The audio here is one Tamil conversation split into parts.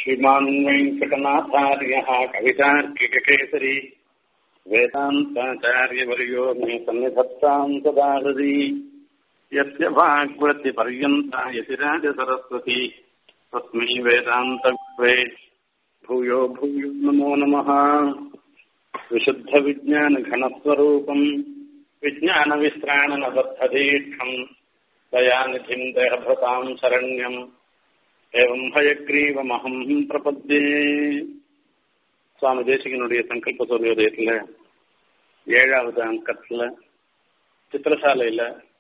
श्रीमान् वेङ्कटनाथार्यः कवितार्किककेसरी वेदान्ताचार्यवर्यो मे सन्निधत्ताम् सदा हृदि यस्य वाग्वृत्तिपर्यन्ता यतिराजसरस्वती तस्मै वेदान्तवे भूयो भूयो नमो नमः विशुद्धविज्ञानघनस्वरूपम् विज्ञानविश्राणनबद्धदीक्षम् दयानिधिम् देहभृताम् शरण्यम् एवम् हयग्रीवमहम् பிரபத்தே சுவாமி தேசிகனுடைய சங்கல்ப சூரியோதயத்துல ஏழாவது அங்கத்துல சித்திரசாலையில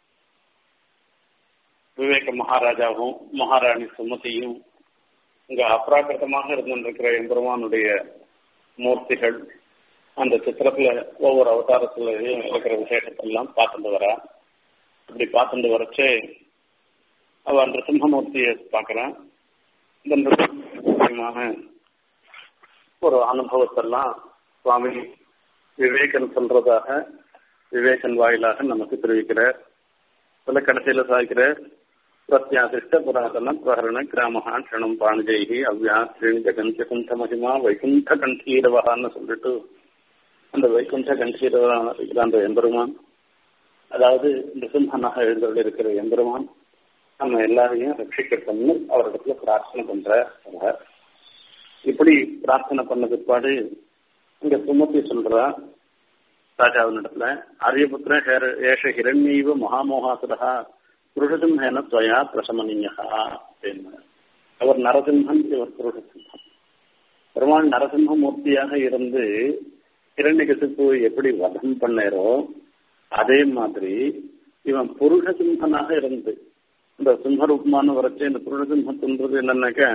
விவேக மகாராஜாவும் மகாராணி சுமதியும் இங்க அப்ராக்கிருத்தமாக இருந்திருக்கிற எம்பெருமானுடைய மூர்த்திகள் அந்த சித்திரத்துல ஒவ்வொரு அவதாரத்திலையும் இருக்கிற விசேஷத்தெல்லாம் பார்த்துட்டு வரா இப்படி பார்த்துட்டு வரச்சே அவன் நிருசிம்மூர்த்தியை பார்க்கறான் இந்த நிருசிம்மமான ஒரு அனுபவத்தெல்லாம் சுவாமி விவேகன் சொல்றதாக விவேகன் வாயிலாக நமக்கு தெரிவிக்கிறார் சில கடைசியில சாய்க்கிறார் பிரத்யாதிஷ்ட புராதன பிரகரண கிராமஹா க்ஷணம் பாணிஜெயி அவ்யா ஸ்ரீணி ஜெகன் ஜகுண்ட மகிமா வைகுண்ட கண்டீரவகான்னு சொல்லிட்டு அந்த வைகுண்ட கண்டீரவரான இருக்கிற அந்த எம்பெருமான் அதாவது நிருசிம்மனாக எழுந்தருள் இருக்கிற எம்பெருமான் நம்ம எல்லாரையும் ரட்சிக்கட்டும்னு அவரிடத்துல பிரார்த்தனை பண்ற இப்படி பிரார்த்தனை பண்ண பிற்பாடு இங்க சுமத்தி சொல்றா ராஜாவினிடத்துல ஆரியபுத்திர ஏஷ ஹிரண்யவ மகாமோகாசுரா புருஷசிம்ஹேன துவயா பிரசமனியா அப்படின்னு அவர் நரசிம்மன் இவர் புருஷசிம்மன் பெருமாள் நரசிம்ம மூர்த்தியாக இருந்து ஹிரண்யகசிப்பு எப்படி வதம் பண்ணாரோ அதே மாதிரி இவன் புருஷ சிம்மனாக இருந்து இந்த சிம்மரூபமான வரைச்சு இந்த புருஷ சிம்மத்துன்றது என்னன்னாக்க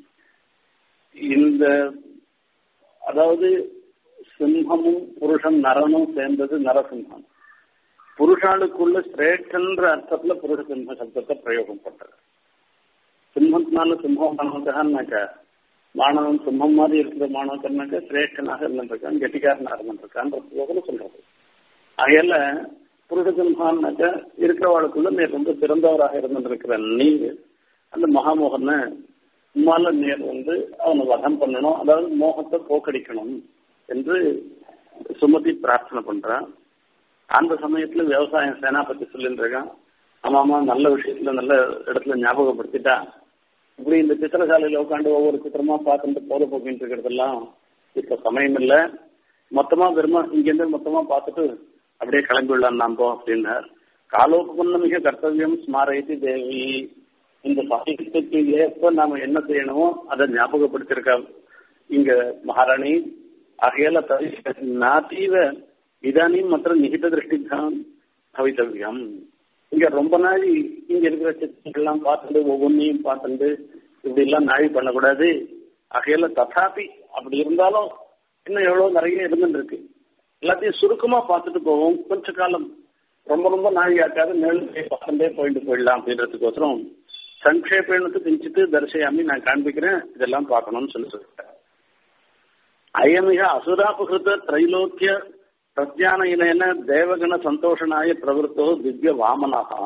இந்த அதாவது சிம்மமும் புருஷன் நரனும் சேர்ந்தது நரசிம்மம் புருஷாளுக்குள்ள சிரேஷ்டன்ற அர்த்தத்துல புருஷ சிம்ம சப்தத்தை பிரயோகம் பண்றது சிம்மத்தினால சிம்மம் பண்ணதுக்கான்னாக்க மாணவன் சிம்மம் மாதிரி இருக்கிற மாணவக்கன்னாக்க சிரேஷ்டனாக இருந்திருக்கான் கெட்டிக்காரனாக இருந்திருக்கான்ற சொல்றது அகையில புருஷ சிம்ஹான்னாக்க இருக்கிறவாளுக்குள்ள நீர் ரொம்ப சிறந்தவராக இருந்திருக்கிற நீங்க அந்த மகாமோகனை உம்மால நீர் வந்து அவனை வதம் பண்ணணும் அதாவது மோகத்தை போக்கடிக்கணும் என்று சுமதி பிரார்த்தனை பண்றான் அந்த சமயத்துல விவசாயம் சேனாபதி சொல்லிட்டு இருக்கான் ஆமாமா நல்ல விஷயத்துல நல்ல இடத்துல ஞாபகப்படுத்திட்டா இப்படி இந்த சித்திரசாலையில உட்காந்து ஒவ்வொரு சித்திரமா பார்த்துட்டு போத போக்கிட்டு இருக்கிறதெல்லாம் இப்ப சமயம் இல்ல மொத்தமா பெருமா இங்கிருந்து மொத்தமா பார்த்துட்டு அப்படியே கிளம்பி விடலாம் நாம்போ அப்படின்னார் காலோபன்ன மிக கர்த்தவியம் ஸ்மாரயத்தி தேவி இந்த சாகித்யத்துக்கு ஏற்ப நாம என்ன செய்யணுமோ அதை ஞாபகப்படுத்திருக்க இங்க மகாராணி ஆகையால நாத்தீவ இதானியும் மற்ற நிகித திருஷ்டிதான் பவித்தவியம் இங்க ரொம்ப நாள் இங்க இருக்கிற சித்திரங்கள்லாம் பார்த்துட்டு ஒவ்வொன்றையும் பார்த்துட்டு இப்படி எல்லாம் நாழி பண்ணக்கூடாது ஆகையால ததாபி அப்படி இருந்தாலும் இன்னும் எவ்வளவு நிறைய இருந்துட்டு இருக்கு எல்லாத்தையும் சுருக்கமா பார்த்துட்டு போவோம் கொஞ்ச காலம் ரொம்ப ரொம்ப நாழியாக்காத மேலும் பார்த்துட்டே போயிட்டு போயிடலாம் அப்படின்றதுக்கோசரம் சங்கேபேனுக்கு கிஞ்சித்து தரிசையாமி நான் காண்பிக்கிறேன் இதெல்லாம் பார்க்கணும்னு சொல்லி சொல்லிட்டேன் அயமிக அசுராபகிருத திரைலோக்கிய பிரத்யானயின தேவகண சந்தோஷனாய பிரவருத்தோ திவ்ய வாமனகா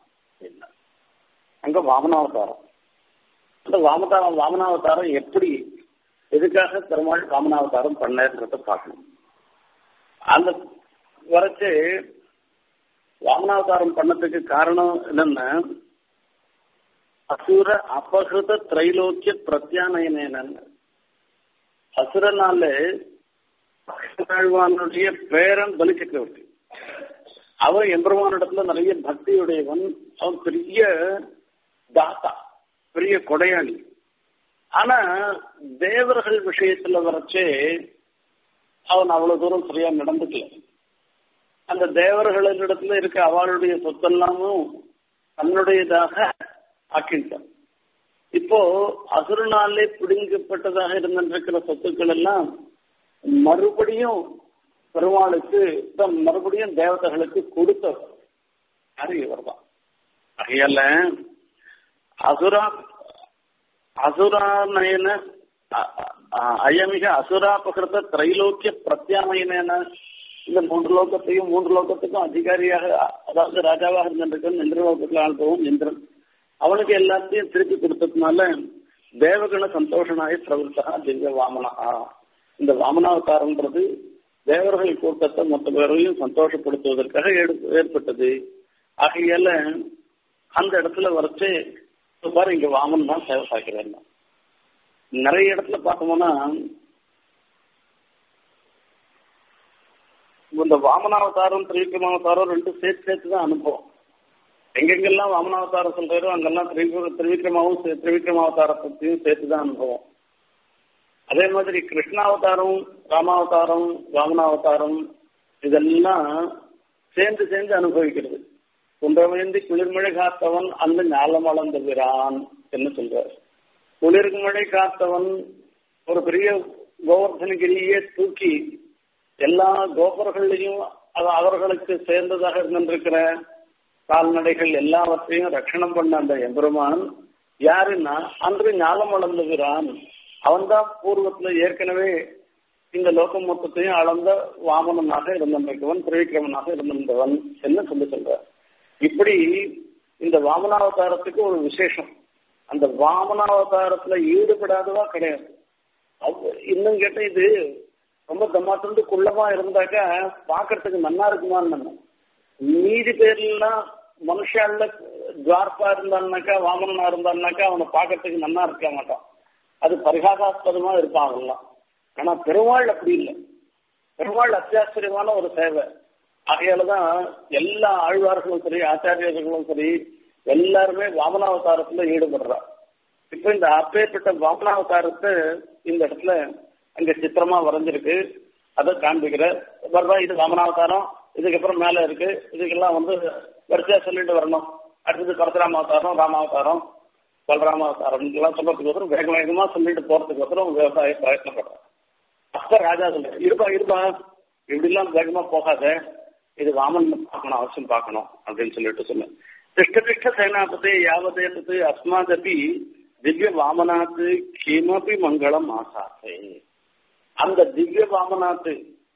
அங்க வாமனாவதாரம் அந்த வாமதாரம் வாமனாவதாரம் எப்படி எதுக்காக பெருமாள் வாமனாவதாரம் பண்ணன்றத பார்க்கணும் அந்த வரைச்சு வாமனாவதாரம் பண்ணதுக்கு காரணம் என்னன்னா அசுர அபகிருத திரைலோக்கிய பிரத்யானயன அசுரனால வாழ்வானுடைய பேரன் பலி சக்கரவர்த்தி அவன் எம்பெருமானிடத்துல நிறைய பக்தியுடையவன் அவன் பெரிய தாத்தா பெரிய கொடையாளி ஆனா தேவர்கள் விஷயத்துல வரைச்சே அவன் அவ்வளவு தூரம் சரியா நடந்துக்கல அந்த தேவர்களிடத்துல இருக்க அவளுடைய சொத்தெல்லாமும் தன்னுடையதாக ஆக்கிட்டான் இப்போ அசுரனாலே பிடுங்கப்பட்டதாக இருந்திருக்கிற சொத்துக்கள் எல்லாம் மறுபடியும் பெருமாளுக்கு மறுபடியும் தேவதைகளுக்கு கொடுத்தவர் யாரு இவர் தான் ஆகையால அசுரா அசுரானயன அயமிக அசுராபகிருத திரைலோக்கிய பிரத்யாமயன இந்த மூன்று லோகத்தையும் மூன்று லோகத்துக்கும் அதிகாரியாக அதாவது ராஜாவாக இருந்திருக்க இந்திரலோகத்தில் ஆள்பவன் இந்திரன் அவனுக்கு எல்லாத்தையும் திருப்பி கொடுத்ததுனால தேவகண சந்தோஷனாய் பிரவருத்தா திவ்ய வாமனா இந்த வாமனாவதாரம்ன்றது தேவர்கள் கூட்டத்தை மொத்த பேரையும் சந்தோஷப்படுத்துவதற்காக ஏற்பட்டது ஆகையால அந்த இடத்துல வரைச்சு பாரு இங்க வாமன் தான் சேவை சாய்க்கிறேன் நிறைய இடத்துல பார்த்தோம்னா இந்த வாமனாவதாரம் திரிவிக்ரமாவதாரம் ரெண்டும் சேர்த்து சேர்த்து தான் அனுபவம் எங்கெங்கெல்லாம் வாமனாவதாரம் சொல்றாரோ அங்கெல்லாம் திரிவிக்ரமாவும் திரிவிக்ரமாவதாரத்தையும் சேர்த்து தான் அனுபவம் அதே மாதிரி கிருஷ்ணாவதாரம் ராமாவதாரம் வாமனாவதாரம் இதெல்லாம் சேர்ந்து சேர்ந்து அனுபவிக்கிறது குன்றமேந்தி குளிர்மழை காத்தவன் அந்த ஞாலம் வளர்ந்துகிறான் என்று சொல்றார் குளிர்மழை காத்தவன் ஒரு பெரிய கோவர்தனகிரியே தூக்கி எல்லா கோபர்களையும் அவர்களுக்கு சேர்ந்ததாக இருந்திருக்கிற கால்நடைகள் எல்லாவற்றையும் ரட்சணம் பண்ண அந்த எம்பெருமான் யாருன்னா அன்று ஞாலம் வளர்ந்துகிறான் அவன்தான் பூர்வத்துல ஏற்கனவே இந்த லோகம் மொத்தத்தையும் அளந்த வாமனனாக இருந்திருக்கவன் திரிவிக்ரமனாக இருந்திருந்தவன் என்ன சொல்லி சொல்ற இப்படி இந்த வாமனாவதாரத்துக்கு ஒரு விசேஷம் அந்த வாமனாவதாரத்துல ஈடுபடாதவா கிடையாது இன்னும் கேட்ட இது ரொம்ப தம்மாத்துண்டு குள்ளமா இருந்தாக்கா பாக்குறதுக்கு நன்னா இருக்குமான்னு நம்ம மீதி பேர்லாம் மனுஷால துவார்ப்பா இருந்தான்னாக்கா வாமனனா இருந்தான்னாக்கா அவனை பாக்குறதுக்கு நன்னா இருக்க மாட்டான் அது பரிகாசாஸ்பதமா இருப்பான் அவன்லாம் ஆனா பெருமாள் அப்படி இல்லை பெருமாள் அத்தியாச்சரியமான ஒரு சேவை ஆகையாலதான் எல்லா ஆழ்வார்களும் சரி ஆச்சாரியர்களும் சரி எல்லாருமே வாமனாவதாரத்துல ஈடுபடுறா இப்ப இந்த அப்பேற்பட்ட வாமனாவதாரத்தை இந்த இடத்துல அங்க சித்திரமா வரைஞ்சிருக்கு அதை காண்பிக்கிற வர்றா இது வாமனாவதாரம் இதுக்கப்புறம் மேல இருக்கு இதுக்கெல்லாம் வந்து வரிசையா சொல்லிட்டு வரணும் அடுத்தது பரசுராம அவதாரம் ராமாவதாரம் பலராம அவதாரம் இதெல்லாம் சொல்றதுக்கு அப்புறம் வேக வேகமா சொல்லிட்டு போறதுக்கு அப்புறம் விவசாய பிரயத்னப்படுறேன் அப்ப ராஜா சொல்ற இருப்பா இருப்பா இப்படி எல்லாம் வேகமா போகாத இது வாமன் பார்க்கணும் அவசியம் பார்க்கணும் அப்படின்னு சொல்லிட்டு சொன்னேன் திஷ்ட திஷ்ட சேனாபதி யாவதேதத்து அஸ்மாதபி திவ்ய வாமனாத்து கிமபி மங்களம் ஆசாசே அந்த திவ்ய வாமனாத்து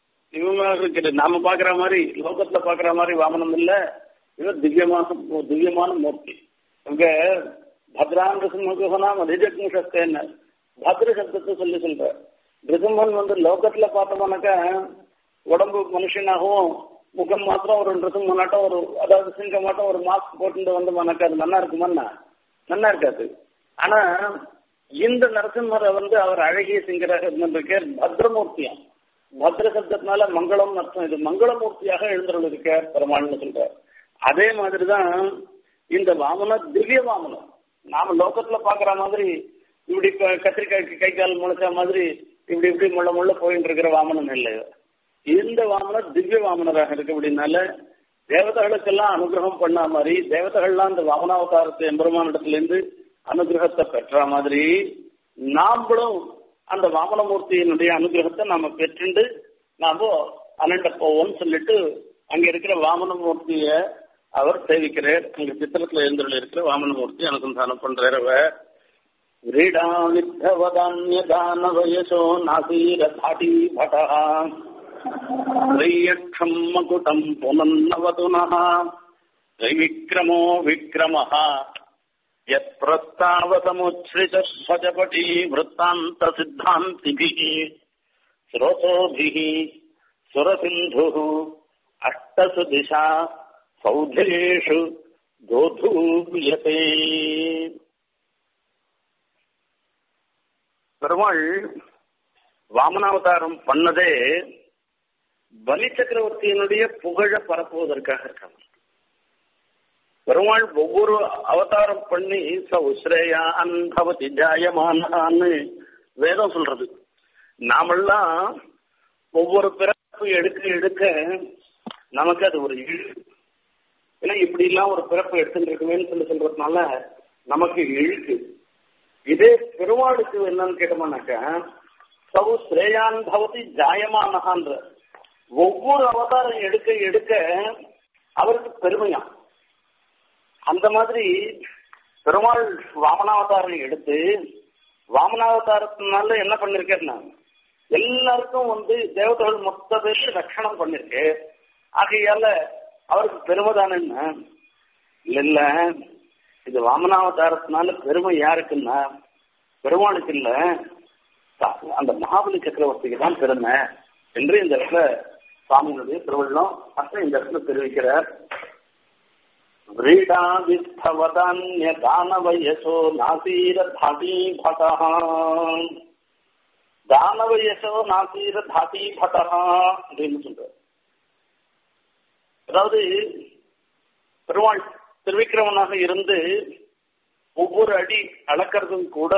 இவங்க நாம பாக்குற மாதிரி லோகத்துல பாக்குற மாதிரி வாமனம் இல்ல இவன் திவ்யமான திவ்யமான மூர்த்தி இங்க பத்ரான் ரிசுமகுகனாம் அதிஜக்முஷஸ்தேன்னு பத்ர சப்தத்தை சொல்லி சொல்ற ரிசுமன் வந்து லோகத்துல பார்த்தோம்னாக்கா உடம்பு மனுஷனாகவும் முகம் மாத்திரம் ஒரு ரிசுமனாட்டம் ஒரு அதாவது சிங்கமாட்டம் ஒரு மாஸ்க் போட்டு வந்தோம்னாக்கா அது நல்லா இருக்குமான்னா நல்லா இருக்காது ஆனா இந்த நரசிம்மரை வந்து அவர் அழகிய சிங்கராக இருந்திருக்கார் பத்ரமூர்த்தியா பத்ர சப்தத்தினால மங்களம் அர்த்தம் இது மங்களமூர்த்தியாக எழுந்தருள் இருக்கார் பெருமாள்னு சொல்றார் அதே மாதிரிதான் இந்த வாமனம் திவ்ய வாமனம் நாம லோகத்துல பாக்குற மாதிரி இப்படி கத்திரிக்காய்க்கு கை கால் முளைச்ச மாதிரி இப்படி இப்படி முள்ள முள்ள போயிட்டு இருக்கிற வாமனம் இல்லை இந்த வாமனர் திவ்ய வாமனராக இருக்கு அப்படின்னால தேவதைகளுக்கெல்லாம் அனுகிரகம் பண்ண மாதிரி தேவதைகள்லாம் இந்த வாமனாவதாரத்தை எம்பெருமானிடத்துல இருந்து அனுகிரகத்தை பெற்ற மாதிரி நாம்களும் அந்த வாமனமூர்த்தியினுடைய அனுகிரகத்தை நாம பெற்றுண்டு நாம அனண்ட போவோம்னு சொல்லிட்டு அங்க இருக்கிற வாமனமூர்த்திய அவர் சேவிக்கிறார் அங்க சித்திரத்துல எழுந்துள்ள இருக்கிற வாமனமூர்த்தி அனுசந்தானம் பண்றார் அவர் व्रीडानिद्धवदान्यदान वयसो नासीरधाटी भटः त्रय्यक्षम् मकुटम् पुनन्नवतु नः त्रिविक्रमो विक्रमः यत्प्रस्तावसमुच्छ्रितध्वजपटी वृत्तान्तसिद्धान्तिभिः स्रोतोभिः सुरसिन्धुः अष्टसु दिशा सौधेषु दोधूयते பெருமாள் வாமனாவதாரம் பண்ணதே பலி சக்கரவர்த்தியினுடைய புகழ பரப்புவதற்காக இருக்காங்க பெருமாள் ஒவ்வொரு அவதாரம் பண்ணி சௌஸ்ரேயா அன்பவதி ஜாயமானான்னு வேதம் சொல்றது நாமெல்லாம் ஒவ்வொரு பிறப்பு எடுக்க எடுக்க நமக்கு அது ஒரு இழு ஏன்னா இப்படி எல்லாம் ஒரு பிறப்பு எடுத்துட்டு இருக்குமேன்னு சொல்லி சொல்றதுனால நமக்கு இழுக்கு இதே பெருமாளுக்கு என்னன்னு கேட்டோம்னாக்க சவு ஸ்ரேயான் பவதி ஜாயமானகான்ற ஒவ்வொரு அவதாரம் எடுக்க எடுக்க அவருக்கு பெருமையா அந்த மாதிரி பெருமாள் வாமனாவதாரம் எடுத்து வாமனாவதாரத்தினால என்ன பண்ணிருக்கேன்னா எல்லாருக்கும் வந்து தேவதைகள் மொத்த பேருக்கு ரட்சணம் பண்ணிருக்கு ஆகையால அவருக்கு பெருமை தானே இல்ல இல்ல இது வாமனாவதாரத்தினால பெருமை யாருக்குன்னா பெருமாளுக்கு இல்ல அந்த மகாபலி சக்கரவர்த்திக்கு தான் பெருமை என்று இந்த இடத்துல சுவாமியினுடைய திருவள்ளம் அப்புறம் இந்த இடத்துல தெரிவிக்கிறார் व्रीडाविस्थवदान्य दानवयशो नासीरधाती भटः தானவயசோ நாசீர தாத்தி பட்டஹா அப்படின்னு சொல்றார் அதாவது பெருமாள் திருவிக்கிரமனாக இருந்து ஒவ்வொரு அடி அளக்கிறதும் கூட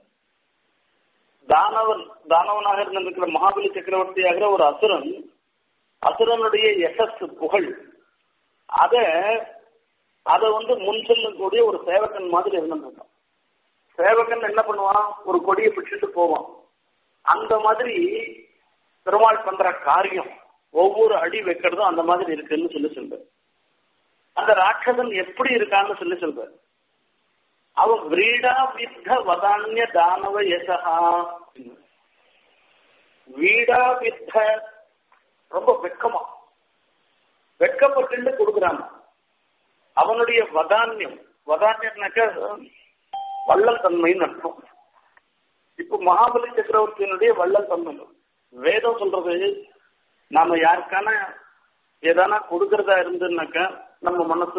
தானவன் தானவனாக இருந்திருக்கிற மகாபலி சக்கரவர்த்தியாகிற ஒரு அசுரன் அசுரனுடைய யசஸ் புகழ் அத அத வந்து முன் சொல்லக்கூடிய ஒரு சேவகன் மாதிரி இருந்திருக்கான் சேவகன் என்ன பண்ணுவான் ஒரு கொடியை பிடிச்சிட்டு போவான் அந்த மாதிரி பெருமாள் பண்ற காரியம் ஒவ்வொரு அடி வைக்கிறதும் அந்த மாதிரி இருக்குன்னு சொல்லி சொல்ற அந்த ராட்சசன் எப்படி இருக்கான்னு சொல்லி சொல்ற அவன் வீடா வித்த வதான்ய தானவ யசகா வீடா வித்த ரொம்ப வெக்கமா வெக்கப்பட்டு கொடுக்குறான் அவனுடைய வதான்யம் வதான்யம்னாக்க வள்ளல் தன்மைன்னு அர்த்தம் இப்ப மகாபலி சக்கரவர்த்தியினுடைய வள்ளல் தன்மை வேதம் சொல்றது நாம யாருக்கான எதனா கொடுக்கறதா இருந்துன்னாக்கா நம்ம மனசு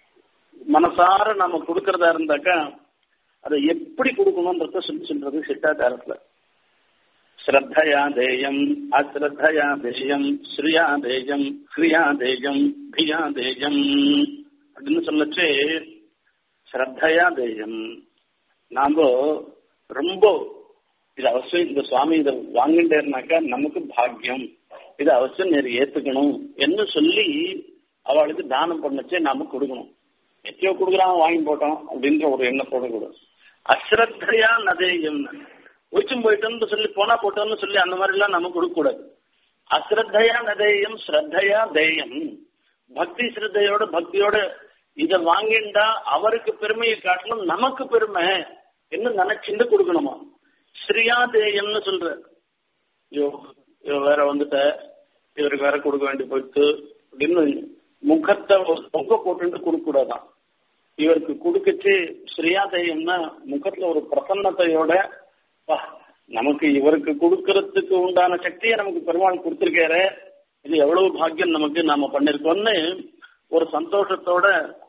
மனசார நாம கொடுக்கறதா இருந்தாக்கா அதை எப்படி கொடுக்கணும்ன்றத சொல்லி சொல்றது சிட்டாச்சாரத்துல ஸ்ரத்தையா தேயம் அஸ்ரத்தையா தேயம் ஸ்ரீயா தேயம் கிரியா தேயம் பியா தேயம் அப்படின்னு சொல்லச்சு ஸ்ரத்தையா தேயம் நாம ரொம்ப இது அவசியம் இந்த சுவாமி இதை வாங்கிட்டேருனாக்கா நமக்கு பாக்கியம் இதை அவசியம் நேரு ஏத்துக்கணும் என்ன சொல்லி அவளுக்கு தானம் பண்ணச்சே நாம கொடுக்கணும் எத்தையோ கொடுக்குறான் வாங்கி போட்டோம் அப்படின்ற ஒரு எண்ணத்தோட கூட அஸ்ரத்தையா நதேயம் உச்சும் போயிட்டோம்னு சொல்லி போனா போட்டோம்னு சொல்லி அந்த மாதிரி எல்லாம் நம்ம கொடுக்க கூடாது அஸ்ரத்தையா நதேயம் ஸ்ரத்தையா தேயம் பக்தி ஸ்ரத்தையோட பக்தியோட இதை வாங்கிண்டா அவருக்கு பெருமையை காட்டணும் நமக்கு பெருமை என்ன நினைச்சுட்டு கொடுக்கணுமா ஸ்ரீயாதேயம்னு சொல்ற ஐயோ இவ வேற வந்துட்ட இவருக்கு வேற கொடுக்க வேண்டி போயிட்டு அப்படின்னு முகத்தை முக போட்டு கொடுக்க கூடாதான் இவருக்கு கொடுக்கச்சு ஸ்ரீயாதேயம்னா முகத்துல ஒரு பிரசன்னத்தையோட நமக்கு இவருக்கு கொடுக்கறதுக்கு உண்டான சக்தியை நமக்கு பெருமாள் கொடுத்திருக்காரு இது எவ்வளவு பாக்கியம் நமக்கு நாம பண்ணிருக்கோம்னு ஒரு சந்தோஷத்தோட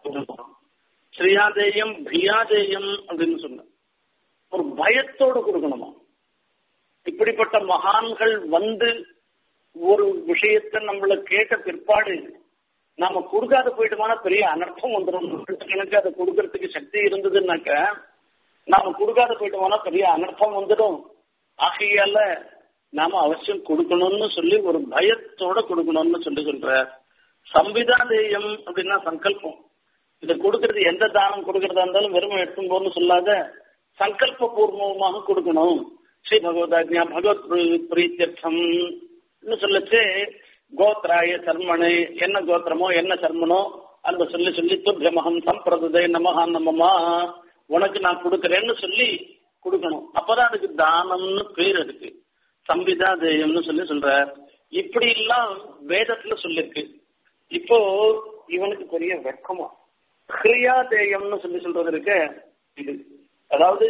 ஸ்ரீயாதேயம் பிரியாதேயம் அப்படின்னு சொன்ன ஒரு பயத்தோடு கொடுக்கணுமா இப்படிப்பட்ட மகான்கள் வந்து ஒரு விஷயத்த நம்மள கேட்ட பிற்பாடு நாம கொடுக்காத போயிட்டோம்னா பெரிய அனர்த்தம் வந்துடும் எனக்கு அதை கொடுக்கறதுக்கு சக்தி இருந்ததுன்னாக்க நாம கொடுக்காத போயிட்டோம்னா பெரிய அனர்த்தம் வந்துடும் ஆகையால நாம அவசியம் கொடுக்கணும்னு சொல்லி ஒரு பயத்தோட கொடுக்கணும்னு சொல்லி சொல்ற சம்பிதாதேயம் அப்படின்னா சங்கல்பம் இதை கொடுக்கறது எந்த தானம் கொடுக்கறதா இருந்தாலும் வெறுமை எடுத்தும் போன்னு சொல்லாத சங்கல்ப பூர்வமாக கொடுக்கணும் ஸ்ரீ பகவதாஜ்யா பகவத் பிரீத்தியர்த்தம் சொல்லச்சு கோத்ராய சர்மனு என்ன கோத்திரமோ என்ன சர்மனோ அந்த சொல்லி சொல்லி துர்யமகம் சம்பிரதே நமஹா நமமா உனக்கு நான் கொடுக்கறேன்னு சொல்லி கொடுக்கணும் அப்பதான் அதுக்கு தானம்னு பேர் இருக்கு சம்பிதா தேயம்னு சொல்லி சொல்ற இப்படி எல்லாம் வேதத்துல சொல்லிருக்கு இப்போ இவனுக்கு பெரிய வெக்கமா கிரியா தேயம்னு சொல்லி சொல்றது இருக்க இது அதாவது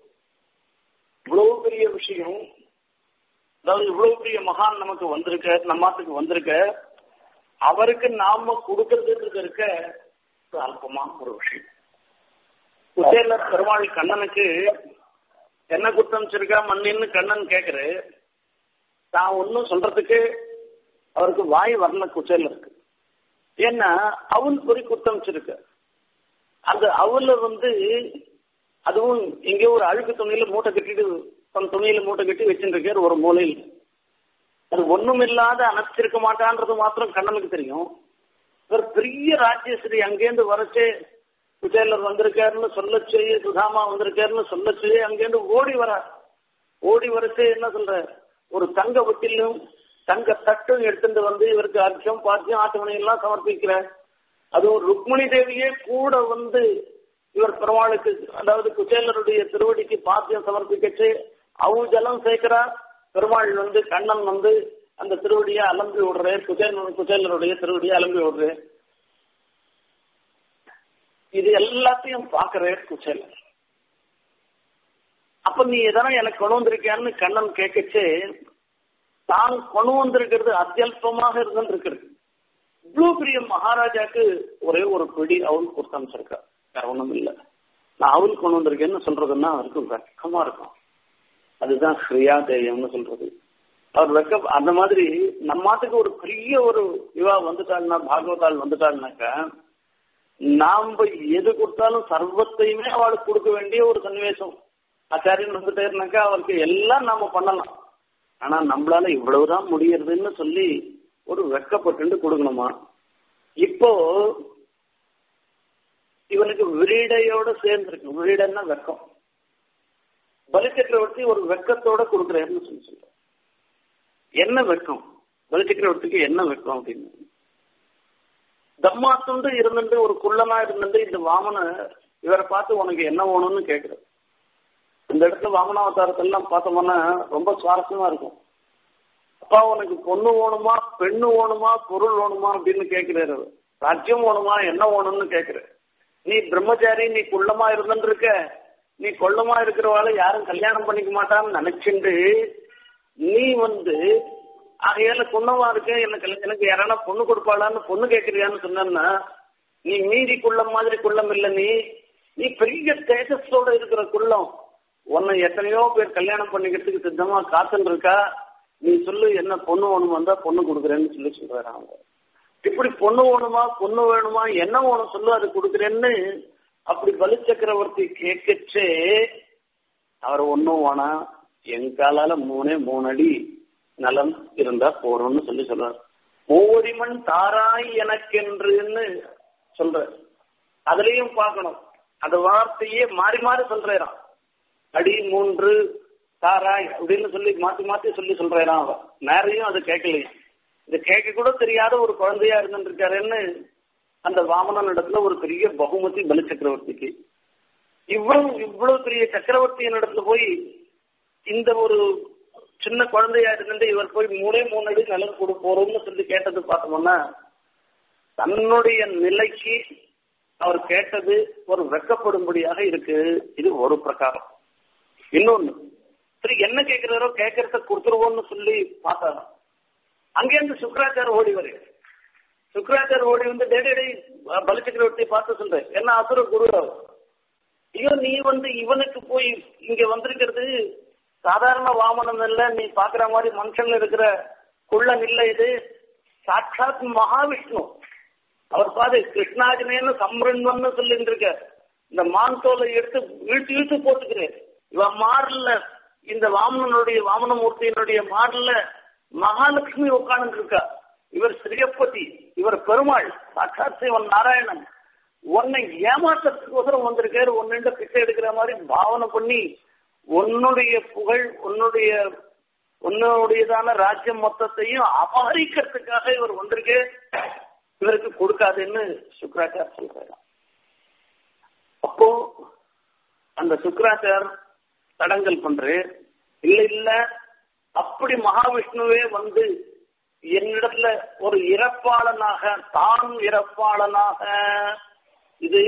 இவ்வளவு பெரிய விஷயம் அதாவது இவ்வளவு பெரிய மகான் நமக்கு வந்திருக்க நம்மாத்துக்கு வந்திருக்க அவருக்கு நாம கொடுக்கறதுக்கு இருக்க அல்பமான ஒரு விஷயம் குச்சேலர் பெருமாள் கண்ணனுக்கு என்ன குத்தம் வச்சிருக்கா மண்ணின்னு கண்ணன் கேக்குற தான் ஒன்னும் சொல்றதுக்கு அவருக்கு வாய் வரல குச்சேல இருக்கு ஏன்னா அவள் பொறி குத்தம் வச்சிருக்க அந்த அவல வந்து அதுவும் எங்கேயோ ஒரு அழுக்கு துணியில மூட்டை கட்டிட்டு தன் துணியில மூட்டை கட்டி வச்சுருக்காரு ஒரு மூலையில் அது ஒண்ணும் இல்லாத அணைச்சிருக்க மாட்டான்றது மாத்திரம் கண்ணனுக்கு தெரியும் இவர் பெரிய ராஜ்யஸ்ரீ அங்கேருந்து வரச்சே குச்சேலர் வந்திருக்காருன்னு சொல்லச்சு சுதாமா வந்திருக்காருன்னு சொல்லச்சு அங்கேருந்து ஓடி வர ஓடி வரச்சே என்ன சொல்ற ஒரு தங்க வட்டிலும் தங்க தட்டும் எடுத்துட்டு வந்து இவருக்கு அர்ச்சம் பாத்தியம் ஆட்டுமணி எல்லாம் சமர்ப்பிக்கிற அதுவும் ருக்மிணி தேவியே கூட வந்து இவர் பெருமாளுக்கு அதாவது குச்சேலருடைய திருவடிக்கு பாத்தியம் சமர்ப்பிக்கச்சு அவங்க ஜலம் சேர்க்கிறா பெருமாள் வந்து கண்ணன் வந்து அந்த திருவடியை அலம்பி விடுற குச்சேல் குச்சேலருடைய திருவடியை அலம்பி விடுற இது எல்லாத்தையும் பாக்குற குச்சேலர் அப்ப நீ எதனா எனக்கு கொண்டு வந்திருக்கியான்னு கண்ணன் கேட்கச்சு தான் கொண்டு வந்திருக்கிறது அத்தியல்பமாக இருந்துருக்கிறது இவ்வளவு பெரிய மகாராஜாக்கு ஒரே ஒரு பிடி அவள் கொடுத்து அமைச்சிருக்கா வேற ஒண்ணும் இல்லை நான் அவள் கொண்டு வந்திருக்கேன்னு சொல்றதுன்னா அவருக்கு வெக்கமா இருக்கும் அதுதான் ஸ்ரீயா தேயம்னு சொல்றது அவர் வெக்க அந்த மாதிரி நம்மாத்துக்கு ஒரு பெரிய ஒரு இவா வந்துட்டாள்னா பாகவதாள் வந்துட்டாள்னாக்கா நாம எது கொடுத்தாலும் சர்வத்தையுமே அவளுக்கு கொடுக்க வேண்டிய ஒரு சன்னிவேசம் ஆச்சாரியன் வந்துட்டேருனாக்கா அவருக்கு எல்லாம் நாம பண்ணலாம் ஆனா நம்மளால இவ்வளவுதான் முடியறதுன்னு சொல்லி ஒரு வெக்கப்பட்டு கொடுக்கணுமா இப்போ இவனுக்கு விரீடையோட சேர்ந்திருக்கு விரீடன்னா வெக்கம் பலி சக்கரவர்த்தி ஒரு வெக்கத்தோட கொடுக்குறாருன்னு சொல்லி சொல்ற என்ன வெக்கம் பலி சக்கரவர்த்திக்கு என்ன வெக்கம் அப்படின்னு தம்மாத்துண்டு இருந்துட்டு ஒரு குள்ளனா இருந்துட்டு இந்த வாமன இவரை பார்த்து உனக்கு என்ன வேணும்னு கேட்கிறார் இந்த இடத்துல வாமனாவதாரத்தெல்லாம் பார்த்தோம்னா ரொம்ப சுவாரஸ்யமா இருக்கும் அப்பா உனக்கு பொண்ணு வேணுமா பெண்ணு வேணுமா பொருள் வேணுமா அப்படின்னு கேட்கிறாரு ராஜ்யம் வேணுமா என்ன வேணும்னு கேட்கிறாரு நீ பிரம்மச்சாரி நீ குள்ளமா இருந்துட்டு இருக்க நீ கொள்ளமா இருக்கிறவாள யாரும் கல்யாணம் பண்ணிக்க மாட்டான்னு நினைச்சுண்டு நீ வந்து ஆகையால குள்ளமா இருக்க எனக்கு எனக்கு யாரானா பொண்ணு கொடுப்பாளான்னு பொண்ணு கேட்கறியான்னு சொன்னா நீ மீதி குள்ளம் மாதிரி குள்ளம் இல்ல நீ நீ பெரிய தேஜஸோட இருக்கிற குள்ளம் உன்னை எத்தனையோ பேர் கல்யாணம் பண்ணிக்கிறதுக்கு சித்தமா காத்துன்னு இருக்கா நீ சொல்லு என்ன பொண்ணு வேணும் வந்தா பொண்ணு கொடுக்குறேன்னு சொல்லி சொல்றாரு அவங்க இப்படி பொண்ணு வேணுமா பொண்ணு வேணுமா என்ன வேணும் சொல்லு அது கொடுக்குறேன்னு அப்படி பலி சக்கரவர்த்தி கேட்கச்சே அவர் ஒன்னும் வேணாம் என் காலால மூணே மூணு அடி நலம் இருந்தா போறோம்னு சொல்லி சொல்றாரு மூவடிமண் தாராய் எனக்கென்றுன்னு சொல்ற அதுலயும் பார்க்கணும் அந்த வார்த்தையே மாறி மாறி சொல்றாராம் அடி மூன்று தாராய் அப்படின்னு சொல்லி மாத்தி மாத்தி சொல்லி சொல்றாராம் அவ நேரையும் அது கேட்கலையும் இது கேட்க கூட தெரியாத ஒரு குழந்தையா இருந்துருக்காருன்னு அந்த வாமனன் இடத்துல ஒரு பெரிய பகுமதி பலி சக்கரவர்த்திக்கு இவ்வளவு இவ்வளவு பெரிய சக்கரவர்த்தியின் இடத்துல போய் இந்த ஒரு சின்ன குழந்தையா இருந்து இவர் போய் மூணே மூணு அடி நிலம் கொடு போறோம்னு சொல்லி கேட்டது பார்த்தோம்னா தன்னுடைய நிலைக்கு அவர் கேட்டது ஒரு வெக்கப்படும்படியாக இருக்கு இது ஒரு பிரகாரம் இன்னொன்னு சரி என்ன கேட்கிறாரோ கேட்கறத கொடுத்துருவோம்னு சொல்லி பார்த்தாங்க அங்கேருந்து சுக்கராச்சார ஓடி வருது சுக்கராச்சார ஓடி வந்து டேடே பலி சக்கரவர்த்தி பார்த்து சொல்றேன் என்ன அசுர குரு ஐயோ நீ வந்து இவனுக்கு போய் இங்க வந்திருக்கிறது சாதாரண வாமனம் இல்ல நீ பாக்குற மாதிரி மனுஷன்ல இருக்கிற குள்ளன் இல்ல இது சாட்சாத் மகாவிஷ்ணு அவர் பாரு கிருஷ்ணாஜனேன்னு சம்ரண்வன்னு சொல்லிட்டு இருக்க இந்த மான் தோலை எடுத்து வீழ்த்து இழுத்து போட்டுக்கிறேன் இவன் மாறல இந்த வாமனனுடைய வாமனமூர்த்தியினுடைய மாறல மகாலட்சுமி உட்கார்ந்து இருக்கா இவர் ஸ்ரீயப்பதி இவர் பெருமாள் சாட்சாத் சிவன் நாராயணன் உன்னை ஏமாற்றத்துக்கோசரம் வந்திருக்காரு உன்னிட்ட பிச்சை எடுக்கிற மாதிரி பாவனை பண்ணி உன்னுடைய புகழ் உன்னுடைய உன்னுடையதான ராஜ்யம் மொத்தத்தையும் அபகரிக்கிறதுக்காக இவர் வந்திருக்கு இவருக்கு கொடுக்காதுன்னு சுக்கராச்சார் சொல்றாரு அப்போ அந்த சுக்கராச்சார் தடங்கல் பண்று இல்ல இல்ல அப்படி மகாவிஷ்ணுவே வந்து என்னிடத்துல ஒரு இறப்பாளனாக தான் இறப்பாளனாக இது